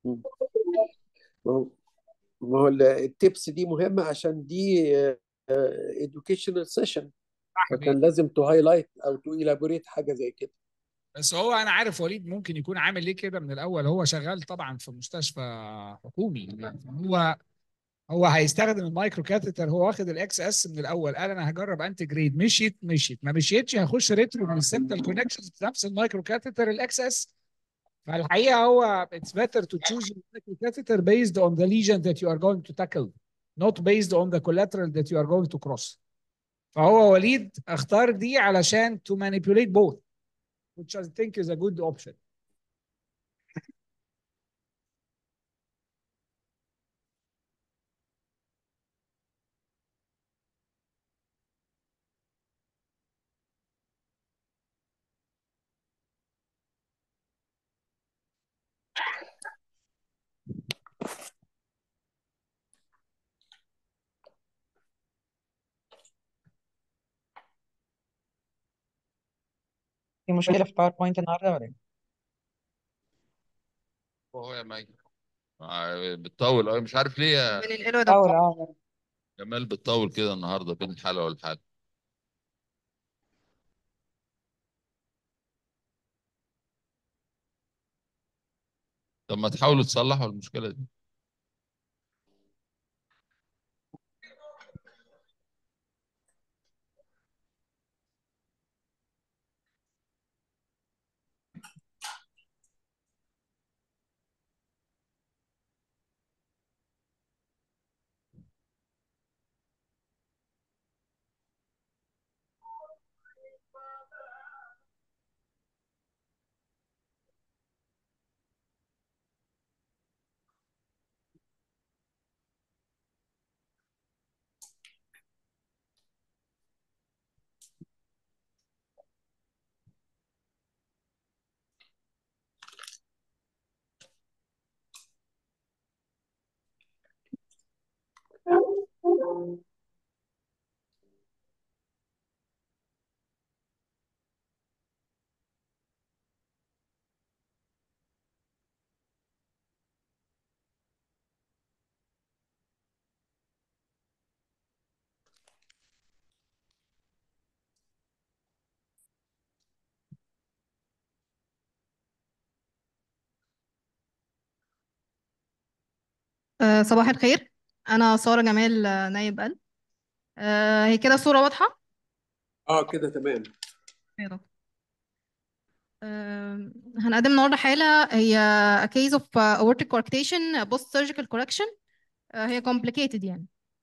مم. ما هو ما هو ال- التبس دي مهمة عشان دي educational session صح بيه فكان لازم تو هايلايت او تو elaborate حاجة زي كده بس هو انا عارف وليد ممكن يكون عامل ليه كده من الاول هو شغال طبعا في مستشفى حكومي هو هو هيستخدم المايكرو كاتيتر هو واخد الاكس اس من الاول قال انا هجرب انتي جريد مشيت مشيت ما مشيتش هخش ريترو من السبتال كونكشنز بنفس المايكرو كاتيتر الاكس اس فالحقيقه هو it's better to choose your micro catheter based on the lesion that you are going to tackle not based on the collateral that you are going to cross فهو وليد اختار دي علشان to manipulate both which I think is a good option في مشكلة في باوربوينت النهاردة ولا ايه؟ هو يا مي آه، بتطول قوي مش عارف ليه يا بننقله ده أول اه جمال بتطول كده النهارده بين الحلقه والحلقه طب ما تحاولوا تصلحوا المشكله دي آه، صباح الخير أنا سارة جمال آه، نايب قلب آه، هي كده الصورة واضحة اه كده تمام يا دكتور. آم، هنقدم النهاردة حالة هي a case of uh, aortic coarctation post surgical correction آه، هي complicated يعني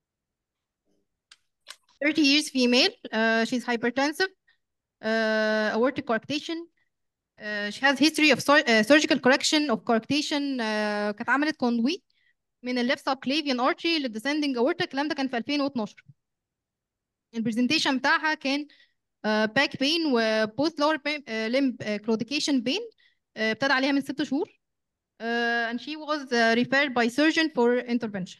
30 years female uh, she's hypertensive uh, aortic coarctation uh, she has history of sur- uh, surgical correction of coarctation uh, كانت عملت conduit من ال left subclavian artery لل descending aorta الكلام ده كان في 2012 البرزنتيشن بتاعها كان باك بين وبوست لور لمب claudication pain آه، ابتدى عليها من ست شهور آه، and she was uh, referred by surgeon for intervention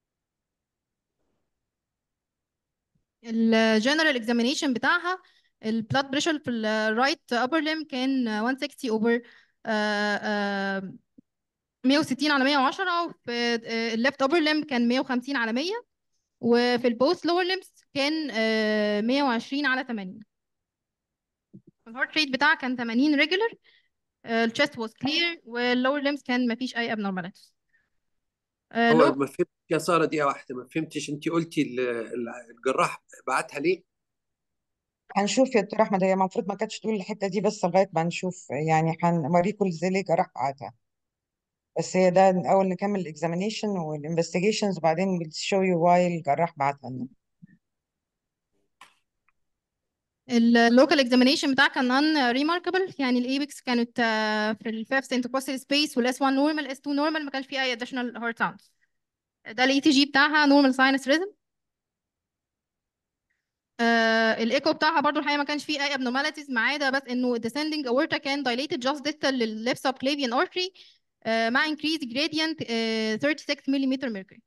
الجنرال examination بتاعها البلاد بريشر في الرايت upper limb كان 160 over آه، آه، 160 على 110 وفي الليفت upper limb كان 150 على 100 وفي البوست lower limbs كان آه، 120 على 80 الهارت ريت بتاعها كان 80 ريجولر الشيست was clear واللور limbs كان ما فيش اي abnormalities آه، هو لو ما فهمتش يا سارة دقيقة واحدة ما فهمتش انت قلتي ال- ال- الجراح بعتها ليه؟ هنشوف يا دكتور أحمد هي المفروض ما كانتش تقول الحتة دي بس لغاية ما نشوف يعني هنوريكم ازاي ليه جراح بعتها بس هي ده الأول نكمل الإكزامينيشن والإنفستيجيشنز وبعدين we'll show you why الجراح بعتها لنا اللوكال اكزامينيشن بتاعها كان نون ريماركبل يعني الايبكس كانت آه، في الفيفث انتركوستال سبيس والاس 1 نورمال اس 2 نورمال ما كانش فيه اي اديشنال هارت ساوندز ده الاي تي جي بتاعها نورمال ساينس ريزم الايكو بتاعها برضو الحقيقه ما كانش فيه اي abnormalities ما عدا بس انه descending aorta كان dilated just distal لل left subclavian artery آه، مع increased gradient آه، 36 ملم mercury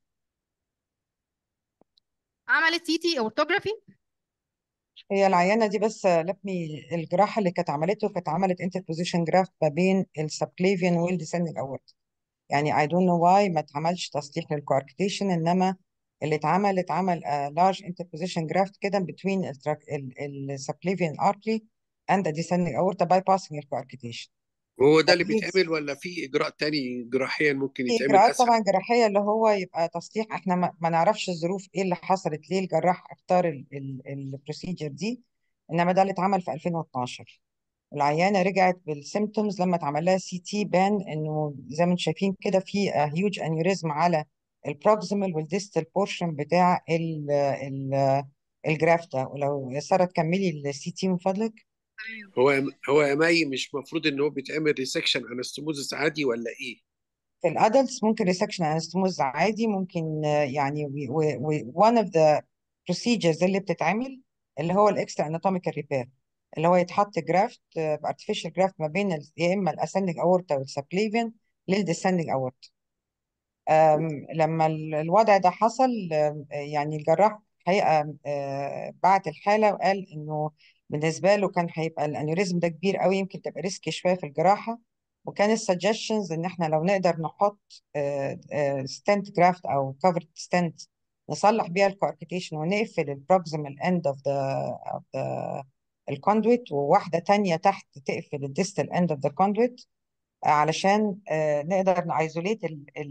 عملت سي تي اورتوجرافي هي العيانة دي بس لبني الجراحة اللي كانت عملته كانت عملت انتر بوزيشن جرافت ما بين السبكليفيان والديسندنج اورت يعني I don't know why ما اتعملش تصليح للكواركتيشن انما اللي اتعمل اتعمل a large interposition graft كده between ال subclavian artery and the descending aorta bypassing الكواركتيشن هو ده اللي فدي بيتعمل ولا في اجراء تاني جراحيا ممكن في يتعمل اجراءات اسهل طبعا جراحيه اللي هو يبقى تصليح احنا ما, ما نعرفش الظروف ايه اللي حصلت ليه الجراح اختار البروسيجر دي انما ده اللي اتعمل في 2012 العيانه رجعت بالسيمتومز لما اتعمل لها سي تي بان انه زي ما انتم شايفين كده في هيوج انيوريزم على البروكسيمال والديستال بورشن بتاع ال ال الجراف ده ولو ساره تكملي السي تي من فضلك هو هو يا مي مش المفروض ان هو بيتعمل ريسكشن انستموزس عادي ولا ايه؟ في الادلتس ممكن ريسكشن انستموز عادي ممكن آه، يعني و- و- one of the procedures اللي بتتعمل اللي هو الاكسترا اناتوميكال ريبير اللي هو يتحط جرافت ارتفيشال جرافت ما بين ال- يا اما الاسندنج اورتا والسبكليفيان للديسندنج اورتا أم، لما ال- الوضع ده حصل أم، يعني الجراح حقيقة آه، بعت الحالة وقال إنه بالنسبة له كان هيبقى الأنيوريزم ده كبير قوي يمكن تبقى ريسكي شوية في الجراحة وكان السجشنز إن إحنا لو نقدر نحط ستنت جرافت أو كفرد ستنت نصلح بيها الكواركتيشن ونقفل البروكسيمال اند اوف ذا اوف ذا الكوندويت وواحدة تانية تحت تقفل الديستال اند اوف ذا كوندويت علشان آه، نقدر نايزوليت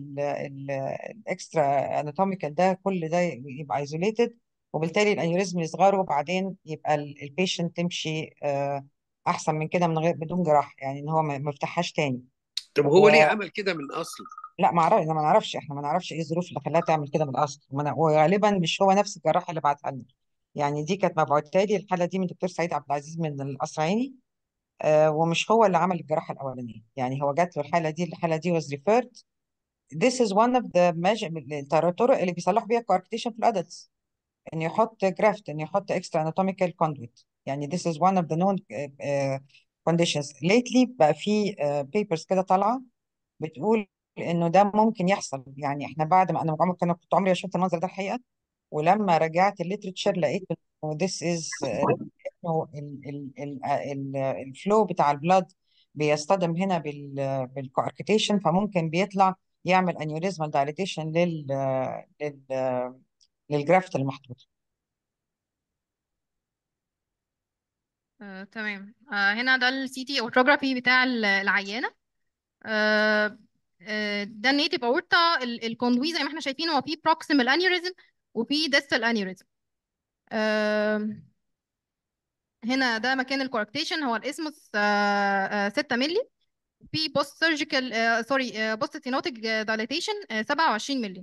الاكسترا اناتوميكال ده كل ده يبقى ايزوليتد وبالتالي الانيوريزم يصغر وبعدين يبقى البيشنت تمشي آه، احسن من كده من غير بدون جراحه يعني ان هو ما ما يفتحهاش تاني طب هو ليه و... عمل كده من اصل؟ لا ما اعرف ما نعرفش احنا ما نعرفش ايه الظروف اللي خلاها تعمل كده من الاصل وما ن- وغالبا مش هو نفس الجراح اللي بعتها لنا يعني دي كانت مبعوثه لي الحاله دي من الدكتور سعيد عبد العزيز من القصر عيني آه، ومش هو اللي عمل الجراحه الاولانيه يعني هو جات له الحاله دي الحاله دي was referred this is one of the measure الطرق اللي بيصلح بيها coarctation في الادلتس ان يحط جرافت ان يحط extra anatomical conduit يعني this is one of the known uh, uh, conditions lately بقى في uh, papers كده طالعه بتقول انه ده ممكن يحصل يعني احنا بعد ما انا عمري كان كنت عمري ما شفت المنظر ده الحقيقه ولما رجعت الليترشر لقيت انه this is uh, انه ال- ال- ال- ال- الفلو بتاع البلاد بيصطدم هنا بال بالكواركتيشن فممكن بيطلع يعمل انيوريزمال دايليتيشن لل لل للجرافت المحطوط آه، تمام آه، هنا ده السي تي اوتوجرافي بتاع ال- العيانه آه، آه، ده النيتيف اورتا الكوندوي زي ما احنا شايفين هو فيه بروكسيمال انيوريزم وفيه ديستال انيوريزم هنا ده مكان الكوركتيشن هو الاسموس 6 مللي في بوست سيرجيكال سوري بوست سينوتيك دايليتيشن 27 مللي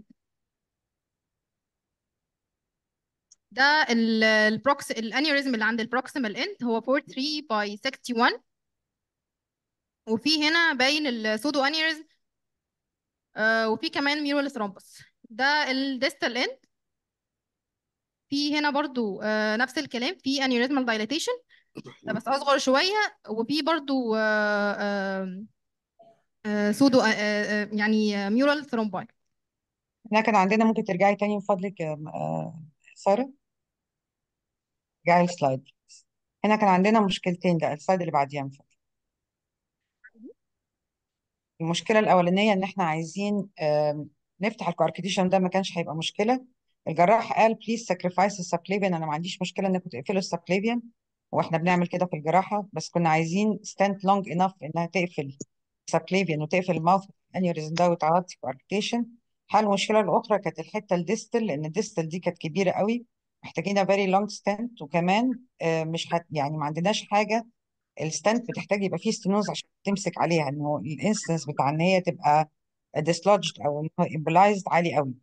ده البروكس الانيوريزم اللي عند البروكسيمال اند هو 43 باي 61 وفي هنا باين السودو انيوريزم آه، وفي كمان ميرول ثرومبس ده الديستال اند في هنا برضو آه، نفس الكلام في انيوريزمال دايليتيشن بس اصغر شويه وفي برضو آه، آه، آه، سودو آه، آه، يعني ميورال ثرومباي احنا كان عندنا ممكن ترجعي تاني من فضلك يا آه، ساره رجعي السلايد هنا كان عندنا مشكلتين ده السلايد اللي بعديها من فضلك المشكله الاولانيه ان احنا عايزين آم، نفتح الكواركتيشن ده ما كانش هيبقى مشكله الجراح قال بليز ساكريفايس السبكليفيان انا ما عنديش مشكله انكم تقفلوا السبكليفيان واحنا بنعمل كده في الجراحه بس كنا عايزين ستاند لونج انف انها تقفل السبكليفيان وتقفل الماوث انيوريزم ده وتعطي كواركتيشن حل المشكله الاخرى كانت الحته الديستال لان الديستال دي كانت كبيره قوي محتاجين فيري لونج ستنت وكمان آه، مش هت يعني ما عندناش حاجه الستنت بتحتاج يبقى فيه ستينوز عشان تمسك عليها انه الانستنس بتاع ان هي تبقى dislodged او ان هو immobilized عالي قوي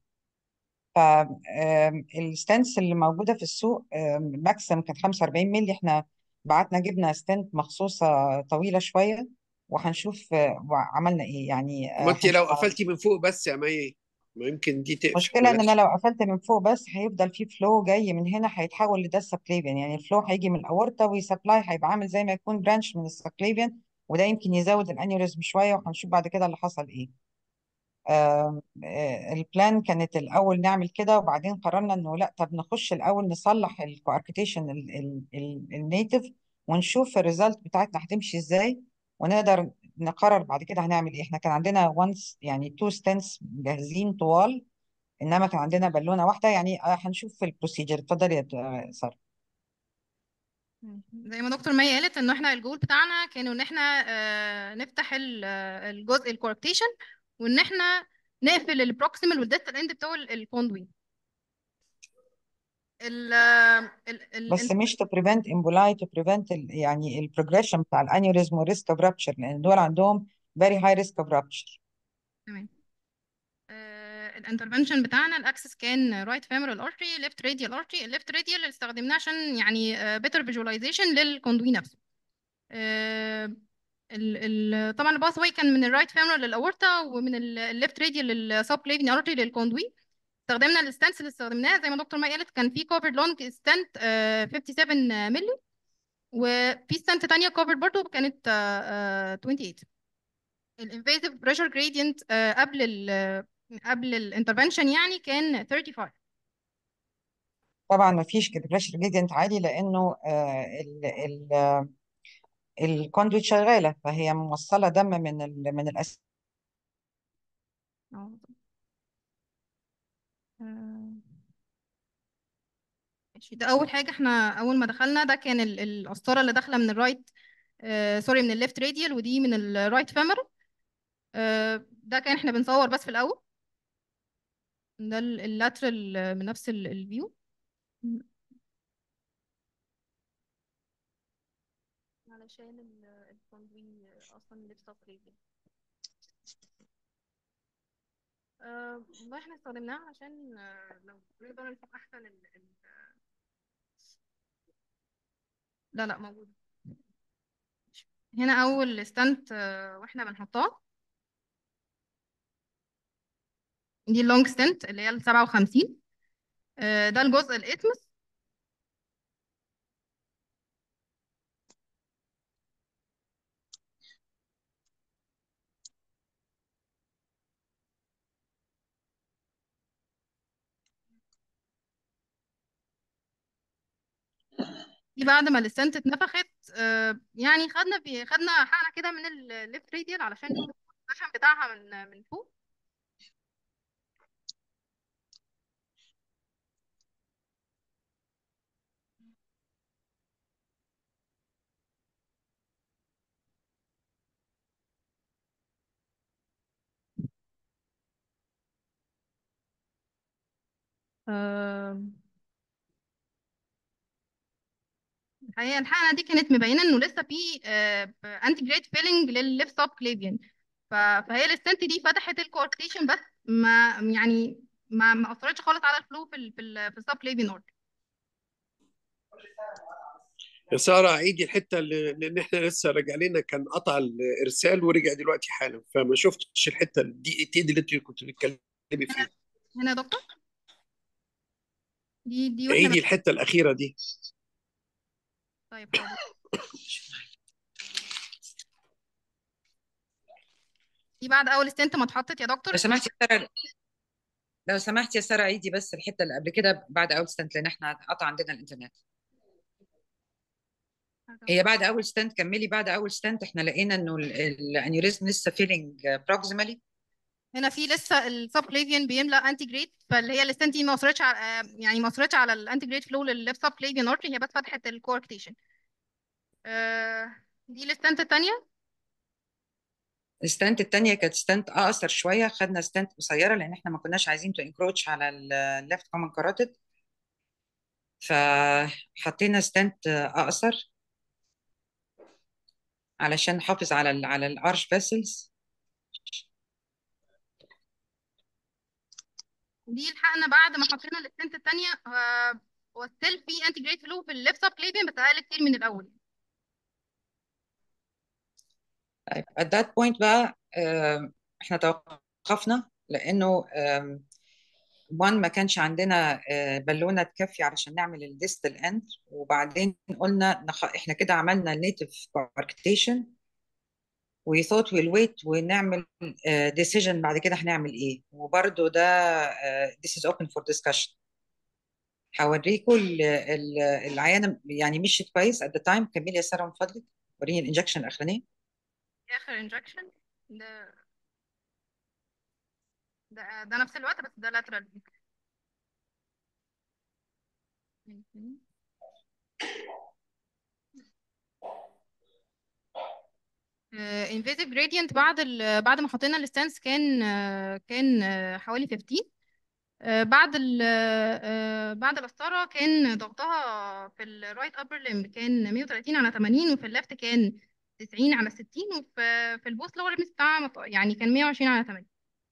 فالستنس اللي موجوده في السوق ماكسيم كانت 45 مللي احنا بعتنا جبنا ستنت مخصوصه طويله شويه وهنشوف آه، وعملنا ايه يعني آه، ما انت لو هنشوف على قفلتي من فوق بس يا مي ما يمكن دي تقفل المشكله ان ملهاش انا لو قفلت من فوق بس هيفضل في فلو جاي من هنا هيتحول لده السبكليفيان يعني الفلو هيجي من الاورطه ويسبلاي هيبقى عامل زي ما يكون برانش من السبكليفيان وده يمكن يزود الانيوريزم شويه وهنشوف بعد كده اللي حصل ايه آم، آه، البلان كانت الاول نعمل كده وبعدين قررنا انه لا طب نخش الاول نصلح الكواركتيشن النيتف ونشوف الريزلت بتاعتنا هتمشي ازاي ونقدر نقرر بعد كده هنعمل ايه احنا كان عندنا وانس يعني تو ستنس جاهزين طوال انما كان عندنا بالونه واحده يعني آه، هنشوف في البروسيجر اتفضلي يا د- ساره زي ما دكتور مي قالت انه احنا الجول بتاعنا كانوا ان احنا آه، نفتح ال- آه، الجزء الكوركتيشن وان احنا نقفل البروكسيمال والديستال اند بتوع الكوندوي ال ال ال بس مش to prevent emboli to prevent ال يعني البروجريشن بتاع الانيوريزم والريسك اوف رابتشر لان دول عندهم very high risk of rupture تمام الانترفنشن بتاعنا الاكسس كان رايت فيمورال ارتري ليفت راديال ارتري الليفت راديال اللي استخدمناه عشان يعني بيتر فيجواليزيشن للكوندوي نفسه آه، ال ال طبعا الباث واي كان من الرايت فيمورال للاورتا ومن الليفت راديال للسب كليفن ارتري للكوندوي استخدمنا الستانس اللي استخدمناه زي ما دكتور ما قالت كان في كوفرد لونج ستانت 57 مللي وفي ستانت تانية كوفرد برضه كانت آه، آه، 28 الانفيزيف بريشر جريدينت قبل ال قبل الانترفنشن يعني كان 35 طبعا ما فيش بريشر جريدينت عالي لانه آه، ال ال الكوندويت شغاله فهي موصله دم من ال من الأس اه آه، ماشي ده اول حاجه احنا اول ما دخلنا ده كان ال- القسطره اللي داخله من الرايت آه سوري من الليفت راديال ودي من الرايت فيمورال آه ده كان احنا بنصور بس في الاول ده اللاترال من نفس الفيو علشان الكوندوي اصلا لسه قريب أه والله احنا استخدمناها عشان آه، لو نقدر نشوف احسن ال... ال... لا لا موجود هنا اول ستانت واحنا بنحطها دي اللونج ستنت اللي هي ال 57 آه، ده الجزء الاتمس دي بعد ما الستنت اتنفخت آه، يعني خدنا بي... خدنا حقنه كده من الليفت راديال علشان نشوف البوزيشن بتاعها من من فوق آه، الحقيقه الحقنه دي كانت مبينه انه لسه في انتي جريد فيلنج للليفت سب كليفيان فهي الستنت دي فتحت الكورتيشن بس ما يعني ما ما اثرتش خالص على الفلو في ال في ال في السب كليفيان اورد يا سارة عيدي الحتة اللي لأن احنا لسه راجع لنا كان قطع الإرسال ورجع دلوقتي حالا فما شفتش الحتة الدقيقتين اللي انت كنت بتتكلمي فيها هنا يا دكتور دي دي واحنا عيدي بن- الحتة الأخيرة دي طيب حاضر دي بعد اول ستنت ما اتحطت يا دكتور لو سمحت يا ساره لو سمحت يا ساره عيدي بس الحته اللي قبل كده بعد اول ستنت لان احنا قطع عندنا الانترنت هي بعد اول ستنت كملي بعد اول ستنت احنا لقينا انه ال- الانيوريزم لسه فيلينج بروكسيمالي هنا في لسه السب كليفيان بيملى انتي جريد فاللي هي الستنت دي ما اثرتش على آه، يعني ما اثرتش على الانتي جريد فلو للليفت سب كليفيان ارتري هي بس فتحت الكوركتيشن دي الستنت الثانيه الستنت الثانيه كانت ستنت اقصر شويه خدنا ستنت قصيره لان احنا ما كناش عايزين تو انكروتش على الليفت كومن كاراتيد فحطينا ستنت اقصر علشان نحافظ على ال على الارش فيسلز دي الحقنا بعد ما حطينا الستنت الثانيه هو ستيل في انتي جريد فلو في الليفت سب كليفيان بس اقل كتير من الاول طيب at that point بقى آم، احنا توقفنا لانه آم، وان ما كانش عندنا آه، بالونه تكفي علشان نعمل الديستال اند وبعدين قلنا نخ... احنا كده عملنا النيتف باركتيشن we thought we'll wait ونعمل uh, decision بعد كده هنعمل ايه وبرده ده uh, this is open for discussion هوريكم ال- ال- العيانه يعني مشيت كويس at the time كملي يا ساره من فضلك وريني الانجكشن الاخرانيه اخر انجكشن ده ده ده نفس الوقت بس ده lateral انفيزيف جريدينت بعد ال بعد ما حطينا الستانس كان آه، كان آه، حوالي 15 آه، بعد ال آه، بعد القسطرة كان ضغطها في الرايت ابر ليمب كان 130 على 80 وفي الليفت كان 90 على 60 وفي في البوست لور ليمب بتاعها مط- يعني كان 120 على 80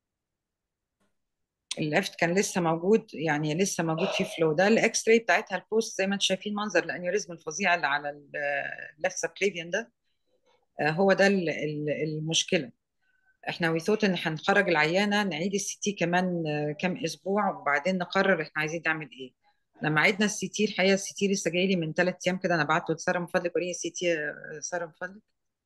الليفت كان لسه موجود يعني لسه موجود في فلو ده الاكس راي بتاعتها البوست زي ما انتم شايفين منظر الانيوريزم الفظيع اللي على الليفت سبكليفيان ده آه، هو ده ال- ال- المشكله احنا وي ثوت ان هنخرج العيانه نعيد السي تي كمان آه، كام اسبوع وبعدين نقرر احنا عايزين نعمل ايه لما عيدنا السي تي الحقيقه السي تي لسه جاي لي من ثلاث ايام كده انا بعته لساره من فضلك وريني السي تي آه، ساره من فضلك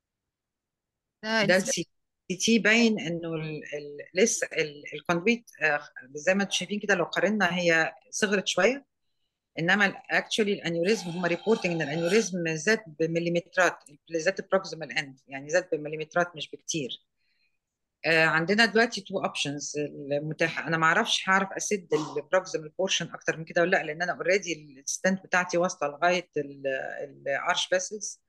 ده ده الس- السي تي باين انه ال ال لسه الكونفيت زي ما انتم شايفين كده لو قارنا هي صغرت شويه انما اكشولي الانيوريزم هم ريبورتنج ان الانيوريزم زاد بمليمترات بالذات البروكسيمال اند يعني زاد بمليمترات مش بكتير آه، عندنا دلوقتي تو اوبشنز المتاحه انا ما اعرفش هعرف اسد البروكسيمال بورشن اكتر من كده ولا لا لان انا اوريدي الستنت بتاعتي واصله لغايه الارش فيسلز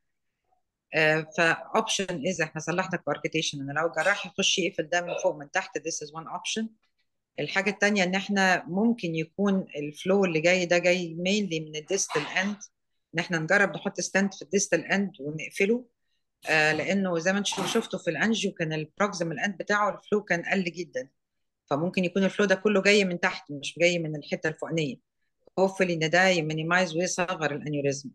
فاوبشن اذا احنا صلحنا كواركتيشن ان لو الجراح يخش يقفل ده من فوق من تحت this is one option الحاجه الثانيه ان احنا ممكن يكون الفلو اللي جاي ده جاي مينلي من الديستال اند ان احنا نجرب نحط ستنت في الديستال اند ونقفله آه لانه زي ما انتم شفتوا في الانجيو كان البروكسيمال اند بتاعه الفلو كان قل جدا فممكن يكون الفلو ده كله جاي من تحت مش جاي من الحته الفوقانيه hopefully ان ده يمينيمايز ويصغر الانيوريزم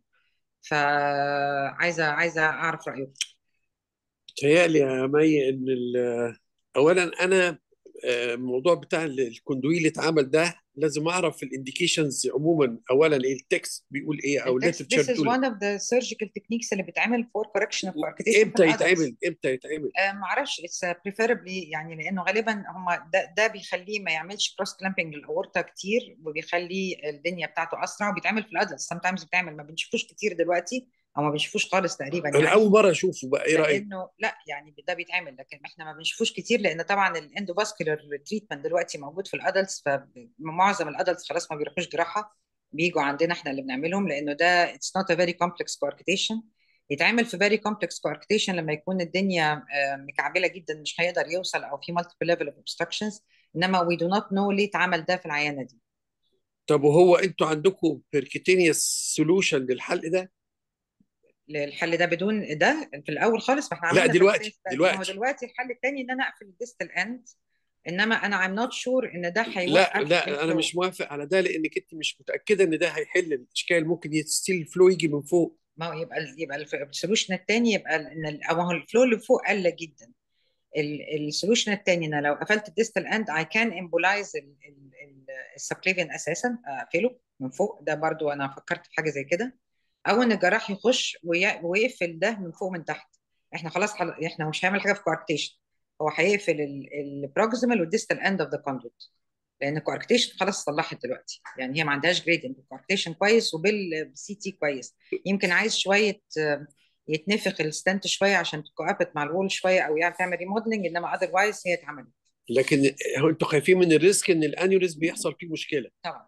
فعايزه عايزه اعرف رايك تهيألي يا مي ان ال- اولا انا آه، الموضوع بتاع ال- الكوندوي اللي اتعمل ده لازم اعرف الانديكيشنز عموما اولا ايه التكست بيقول ايه او التكست الليترشر this is بتقول one of the surgical techniques اللي بتتعمل for correction of coarctation في امتى الادلتس يتعمل امتى يتعمل آه ما اعرفش اتس preferably يعني لانه غالبا هم ده, ده بيخليه ما يعملش كروس كلامبنج للاورتا كتير وبيخلي الدنيا بتاعته اسرع وبيتعمل في الادلتس sometimes بيتعمل ما بنشوفوش كتير دلوقتي او ما بنشوفوش خالص تقريبا انا يعني اول مره اشوفه بقى ايه رايك لانه لا يعني ده بيتعمل لكن احنا ما بنشوفوش كتير لان طبعا الاندوفاسكولار تريتمنت دلوقتي موجود في الادلتس فمعظم الادلتس خلاص ما بيروحوش جراحه بيجوا عندنا احنا اللي بنعملهم لانه ده اتس نوت ا فيري كومبلكس coarctation يتعمل في فيري كومبلكس coarctation لما يكون الدنيا آه، مكعبله جدا مش هيقدر يوصل او في مالتيبل ليفل اوف obstructions انما وي دو نوت نو ليه اتعمل ده في العيانه دي طب وهو انتوا عندكم بيركيتينيوس سولوشن للحل ده الحل ده بدون ده في الاول خالص ما احنا لا عملنا في دلوقتي الأساس ده. ما هو دلوقتي دلوقتي الحل الثاني ان انا اقفل الديستال اند انما انا I'm not sure ان ده لا هيوقف لا انا الفلو مش موافق على ده لانك انت مش متاكده ان ده هيحل الاشكال ممكن يستيل الفلو يجي من فوق ما هو يبقى يبقى السولوشن الثاني يبقى ان ال- او هو الفلو اللي فوق قل جدا السولوشن الثاني انا لو قفلت الديستال اند اي كان امبولايز السبكليفيان اساسا اقفله من فوق ده برضو انا فكرت في حاجه زي كده او ان الجراح يخش وي- ويقفل ده من فوق من تحت احنا خلاص حل... احنا مش هيعمل حاجه في كواركتيشن هو هيقفل البروكسيمال والديستال اند اوف ذا كوندوت لان الكواركتيشن خلاص صلحت دلوقتي يعني هي ما عندهاش جريدنت الكواركتيشن كويس وبالسي تي كويس يمكن عايز شويه آه، يتنفخ الستنت شويه عشان تكوابت مع الوول شويه او يعني تعمل ريموديلنج انما اذروايز هي اتعملت لكن هو انتوا خايفين من الريسك ان الانيوريزم بيحصل فيه مشكله طبعا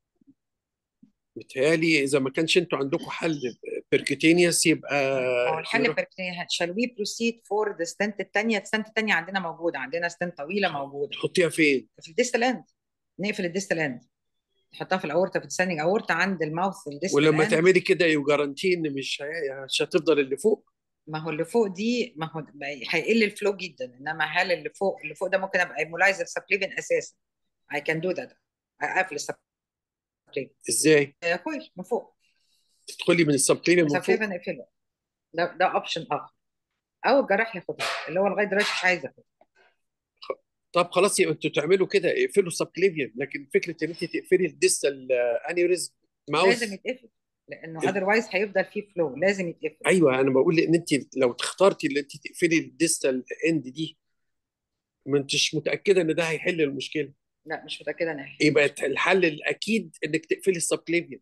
متهيألي اذا ما كانش انتوا عندكم حل بيركيتينيوس يبقى هو الحل شال وي بروسيد فور ذا ستنت الثانيه الستنت الثانيه عندنا موجوده عندنا ستنت طويله موجوده تحطيها فين؟ في الديستال اند نقفل الديستال اند نحطها في الاورتا في الساندنج اورتا عند الماوث الديستال ولما اند تعملي كده يجارانتي ان مش هي- مش هتفضل اللي فوق ما هو اللي فوق دي ما هو هيقل الفلو جدا انما هل اللي فوق اللي فوق ده ممكن ابقى ايمولايزر سبليفن اساسا I can do that اقفل السبليفن ازاي؟ كويس من فوق تدخلي من السبكليفيان من فوق سبليفن اقفله ده ده اوبشن اخر او الجراح ياخدها اللي هو لغايه دلوقتي مش عايز ياخدها طب خلاص يبقى انتوا تعملوا كده اقفلوا السبكليفيان لكن فكره ان انت تقفلي الديستال انيوريزم ماوس لازم يتقفل لانه اذروايز هيفضل فيه فلو لازم يتقفل ايوه انا بقول ان انت لو اخترتي ان انت تقفلي الديستال اند دي ما انتش متاكده ان ده هيحل المشكله لا مش متاكده ان هيحل. يبقى الحل الاكيد انك تقفلي السبكليفيان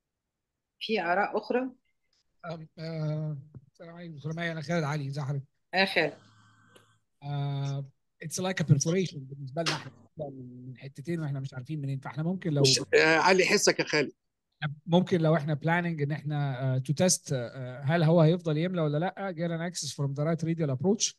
في اراء اخرى أم- آه، السلام عليكم دكتور مي انا خالد علي ازي حضرتك يا خالد اتس لايك ا perforation بالنسبه لنا احنا من حتتين واحنا مش عارفين منين فاحنا ممكن لو مش آه، علي حسك يا خالد ممكن لو احنا بلاننج ان احنا تو تيست هل هو هيفضل يملى ولا لا جيت ان اكسس فروم ذا رايت راديال ابروتش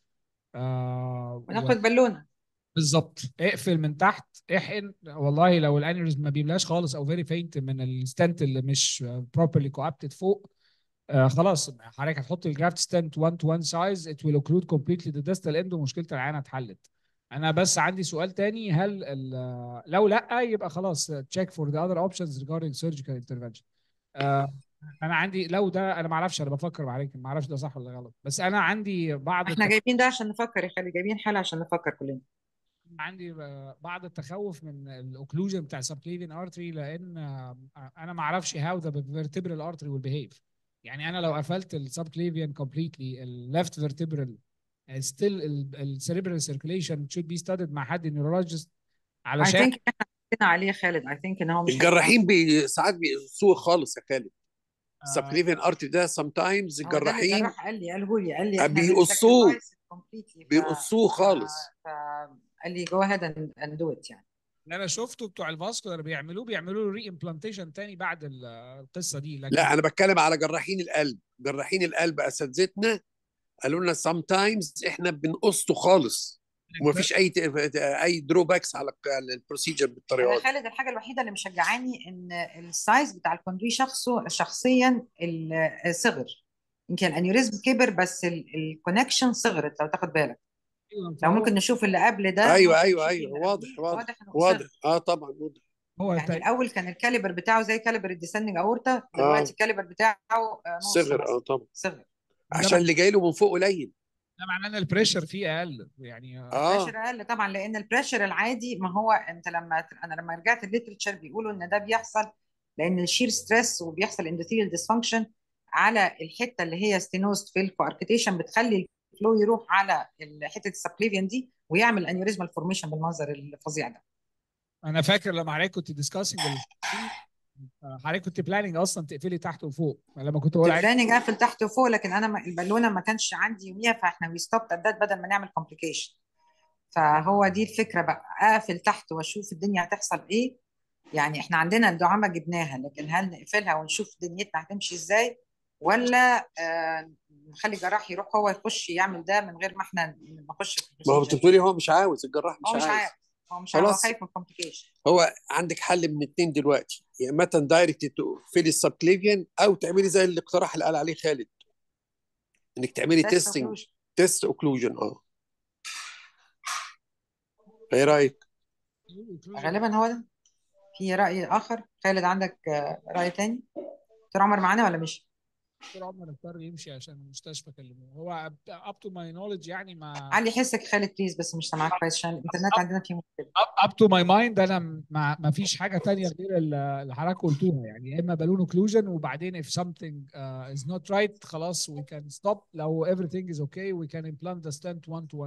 وناخد بالونه بالظبط اقفل من تحت احقن والله لو الانيوريزم ما بيملاش خالص او فيري فينت من الستنت اللي مش بروبرلي كوابتد فوق آه خلاص حضرتك هتحط الجرافت ستنت 1 تو 1 سايز ات ويل اوكلود كومبليتلي ذا ديستال اند ومشكله العيان اتحلت انا بس عندي سؤال تاني هل ال- لو لا يبقى خلاص تشيك فور ذا اذر اوبشنز ريجاردينج سيرجيكال انترفنشن انا عندي لو ده انا ما اعرفش انا بفكر معاك ما اعرفش ده صح ولا غلط بس انا عندي بعض احنا جايبين ده عشان نفكر يا خالد جايبين حالة عشان نفكر كلنا عندي بعض التخوف من الاوكلوجن بتاع السبكليفين ارتري لان انا ما اعرفش هاو ذا فيرتبرال ارتري ويل بيهيف يعني انا لو قفلت السبكليفيان كومبليتلي الليفت فيرتبرال ستيل السيريبرال سيركيليشن should be studied مع حد نيورولوجيست I علشان think احنا حطينا عليه خالد I think ان هو مش الجراحين بي ساعات بيقصوه خالص يا خالد آه، السبكليفين ارتري ده سم تايمز هو ده اللي الجراحين الجراح قال لي قاله لي قال لي احنا بيقصوه. بنsacrifice it completely. ف- بيقصوه خالص ف- قال لي جو هيد اند دو ات يعني اللي انا شفته بتوع الفاسكولار بيعملوه بيعملوا له ري امبلانتيشن تاني بعد ال- القصه دي لكن لا انا بتكلم على جراحين القلب جراحين القلب اساتذتنا قالوا لنا سم تايمز احنا بنقصه خالص ومفيش اي اي دروباكس على على البروسيجر بالطريقه انا دي خالد الحاجه الوحيده اللي مشجعاني ان السايز بتاع الكوندوي شخصه شخصيا ال- صغر يمكن الانيوريزم كبر بس الكونكشن صغرت لو تاخد بالك أيوة، لو فهو- ممكن نشوف اللي قبل ده ايوه ممكن ايوه نشوف ايوه اللي واضح قبليه. واضح واضح انه واضح صغر اه طبعا واضح هو يعني تا- الاول كان الكاليبر بتاعه زي كاليبر الديسندنج اورتا دلوقتي الكاليبر بتاعه آه، نص صغر مثلا اه طبعا صغر عشان اللي جاي له من فوق قليل ده معناه ان البريشر فيه اقل يعني اه البريشر اقل طبعا لان البريشر العادي ما هو انت لما انا لما رجعت الليترشر بيقولوا ان ده بيحصل لان الشير ستريس وبيحصل اندوثيليال ديسفانكشن على الحته اللي هي ستينوست في الكواركتيشن بتخلي الفلو يروح على حته السبليفيان دي ويعمل انيوريزمال فورميشن بالمنظر الفظيع ده انا فاكر لما حضرتك كنت ديسكاسنج حضرتك كنت بلاننج اصلا تقفلي تحت وفوق لما كنت بقول عليك البلاننج قافل تحت وفوق لكن انا ما- البالونه ما كانش عندي يوميها فاحنا وي ستوب ذات بدل ما نعمل كومبليكيشن فهو دي الفكره بقى اقفل تحت واشوف الدنيا هتحصل ايه يعني احنا عندنا الدعامه جبناها لكن هل نقفلها ونشوف دنيتنا هتمشي ازاي ولا آه نخلي الجراح يروح هو يخش يعمل ده من غير ما احنا نخش في ما هو انت البروسيجر بتقولي هو مش عاوز الجراح هو مش مش عاوز عارف هو مش عارف هو خلاص. خايف من الكومبليكيشن هو عندك حل من اتنين دلوقتي يا اما دايركت تقفلي السبكليفيان او تعملي زي الاقتراح اللي قال عليه خالد انك تعملي تيستنج تيست اوكلوجن اه ايه رايك؟ غالبا هو ده في رأي آخر خالد عندك آه، رأي تاني دكتور عمر معانا ولا مش دكتور عمر اضطر يمشي عشان المستشفى كلموه هو اب تو ماي نولج يعني ما علي حسك خالد بليز بس مش سامعاك كويس عشان الإنترنت عندنا فيه مشكلة اب تو ماي مايند انا ما ما فيش حاجه تانية غير ال- اللي حضرتك قلتوها يعني يا اما بالون اوكلوجن وبعدين if something uh, is not right خلاص we can stop لو everything is okay we can implant the stent one to one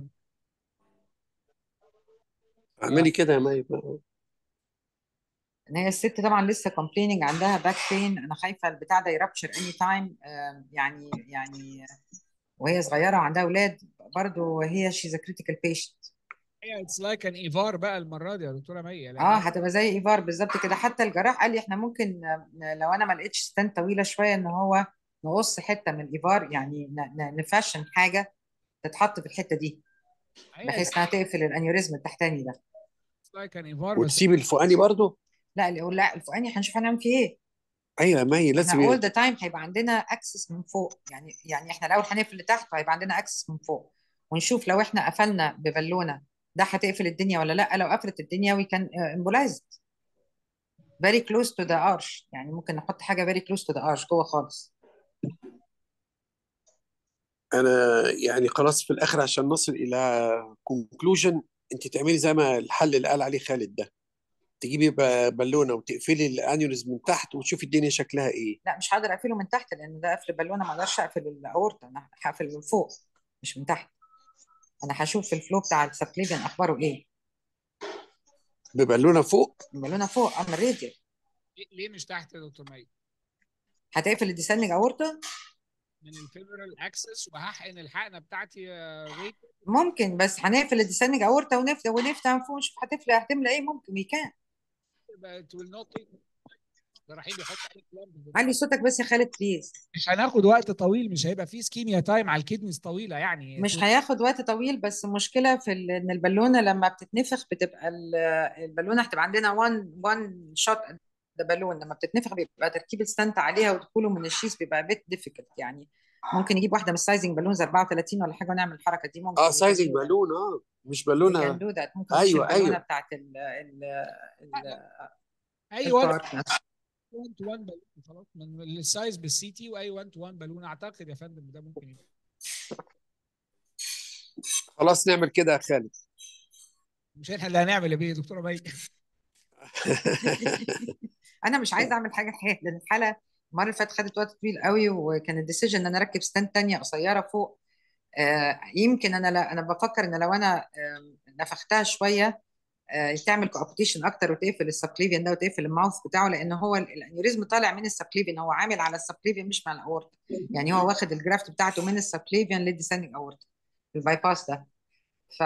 اعملي كده يا مي بقى. ان هي الست طبعا لسه complaining عندها باك بين انا خايفه البتاع ده يرابشر اني تايم يعني يعني وهي صغيره وعندها اولاد برضو هي شيز ا كريتيكال بيشنت هي اتس لايك ان ايفار بقى المره دي يا دكتوره مي لأن اه هتبقى زي ايفار بالظبط كده حتى الجراح قال لي احنا ممكن آه، لو انا ما لقيتش ستان طويله شويه ان هو نقص حته من الايفار يعني ن- ن- نفشن حاجه تتحط في الحته دي هي بحيث انها تقفل الانيوريزم التحتاني ده اتس لايك ان ايفار بس وتسيب الفوقاني برضو لا اللي لا الفوقاني هنشوف هنعمل فيه ايه ايوه يا مي لازم احنا اول ذا تايم هيبقى عندنا اكسس من فوق يعني يعني احنا الاول هنقفل لتحت وهيبقى عندنا اكسس من فوق ونشوف لو احنا قفلنا ببالونه ده هتقفل الدنيا ولا لا لو قفلت الدنيا وي كان امبولايزد very close to the arch يعني ممكن نحط حاجه very close to the arch جوه خالص انا يعني خلاص في الاخر عشان نصل الى كونكلوجن انت تعملي زي ما الحل اللي قال عليه خالد ده تجيبي ب- بالونه وتقفلي الانيوريزم من تحت وتشوفي الدنيا شكلها ايه لا مش هقدر اقفله من تحت لان ده قفل بالونه ما اقدرش اقفل الاورطه انا هقفل من فوق مش من تحت انا هشوف الفلو بتاع السبكليفيان اخباره ايه ببالونه فوق البالونه فوق اما الراديال ليه- ليه مش تحت يا دكتور مي؟ هتقفل الديسندنج اورطه من الفيبرال اكسس وهحقن الحقنه بتاعتي ريت ممكن بس هنقفل الديسندنج اورتا ونفتح ونفتح من فوق نشوف هتفلق هتملى ايه ممكن وي كان it will not take رايحين بيحط عليك لمب علي صوتك بس يا خالد بليز مش هناخد وقت طويل مش هيبقى فيه سكيميا تايم على الكدنيز طويله يعني مش هياخد وقت طويل بس المشكله في ال- ان البالونه لما بتتنفخ بتبقى ال- البالونه هتبقى عندنا وان وان شوت ده بالون لما بتتنفخ بيبقى تركيب الستانت عليها ودخوله من الشيس بيبقى بيت ديفيكلت يعني ممكن نجيب واحده من السايزنج بالونز 34 ولا حاجه ونعمل الحركه دي ممكن اه سايزنج بالون اه مش بالونه بالونه ممكن أيوة، نشيل البالونه أيوة. بتاعت ال ال ال اي 1 البارت نفسه. 1 تو 1 بالون خلاص من السايز بالسي تي واي 1 تو 1 بالون اعتقد يا فندم ده ممكن يبقى خلاص نعمل كده يا خالد مش احنا اللي هنعمل يا بيه يا دكتوره مي انا مش عايزه اعمل حاجه حاجه لان الحاله المره اللي فاتت خدت وقت طويل قوي وكان الديسيجن ان انا اركب ستاند تانية قصيره فوق آه يمكن انا لا انا بفكر ان لو انا آه نفختها شويه آه تعمل كوابتيشن اكتر وتقفل السبكليفيان ده وتقفل الماوث بتاعه لان هو ال- الانيوريزم طالع من السبكليفيان هو عامل على السبكليفيان مش مع الاورتا يعني هو واخد الجرافت بتاعته من السبكليفيان للديسندنج اورتا البايباس ده ف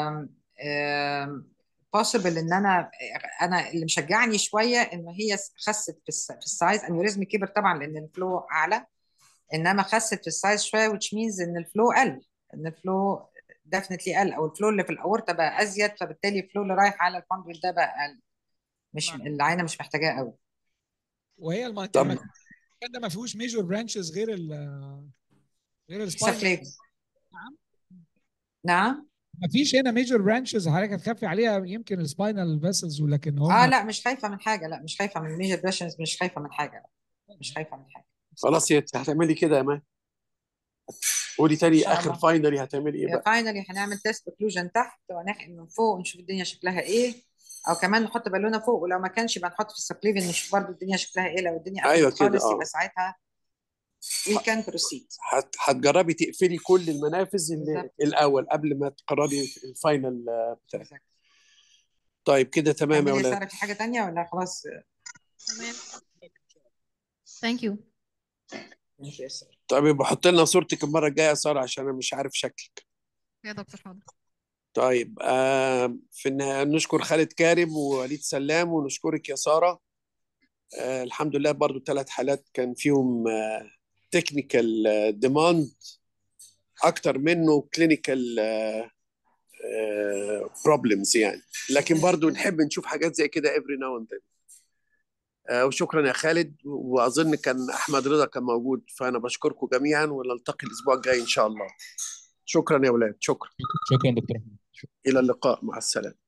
بوسيبل ان انا انا اللي مشجعني شويه ان هي خست في الس- في السايز انيوريزم كبر طبعا لان الفلو اعلى انما خست في السايز شويه which means ان الفلو قل ان الفلو ديفنتلي قل او الفلو اللي في الاورطه بقى ازيد فبالتالي الفلو اللي رايح على الكوندويت ده بقى اقل مش العينه مش محتاجاه قوي وهي الم- طب المكان ده ما فيهوش ميجور برانشز غير ال غير السباين سفليف نعم نعم ما فيش هنا ميجور برانشز حضرتك هتخفي عليها يمكن السباينال فيسلز ولكن هم اه لا مش خايفه من حاجه لا مش خايفه من ميجر بريشنز مش خايفه من حاجه لا مش خايفه من حاجه خلاص يا هتعملي كده يا مان قولي ان تاني شاء اخر الله فاينلي هتعملي ايه بقى فاينلي هنعمل تيست اوكلوجن تحت ونحقن من فوق ونشوف الدنيا شكلها ايه او كمان نحط بالونه فوق ولو ما كانش يبقى نحط في السبليفين نشوف برضه الدنيا شكلها ايه لو الدنيا ايوه قفلت كده خالص اه يبقى ساعتها we can proceed هت- هتجربي تقفلي كل المنافذ اللي بالظبط الاول قبل ما تقرري الفاينل آه، بتاعك بالظبط طيب كده تمام يا كملي يا ولاد ساره في حاجه تانية ولا خلاص تمام ثانك يو ماشي يا ساره طيب يبقى حط لنا صورتك المره الجايه يا ساره عشان انا مش عارف شكلك يا دكتور حاضر طيب آه في النهايه نشكر خالد كارم ووليد سلام ونشكرك يا ساره آه الحمد لله برضو ثلاث حالات كان فيهم تكنيكال ديماند اكتر منه كلينيكال بروبلمز يعني لكن برضو نحب نشوف حاجات زي كده every now and then آه وشكرا يا خالد واظن كان احمد رضا كان موجود فانا بشكركم جميعا ونلتقي الاسبوع الجاي ان شاء الله شكرا يا ولاد شكرا شكرا دكتور الى اللقاء مع السلامه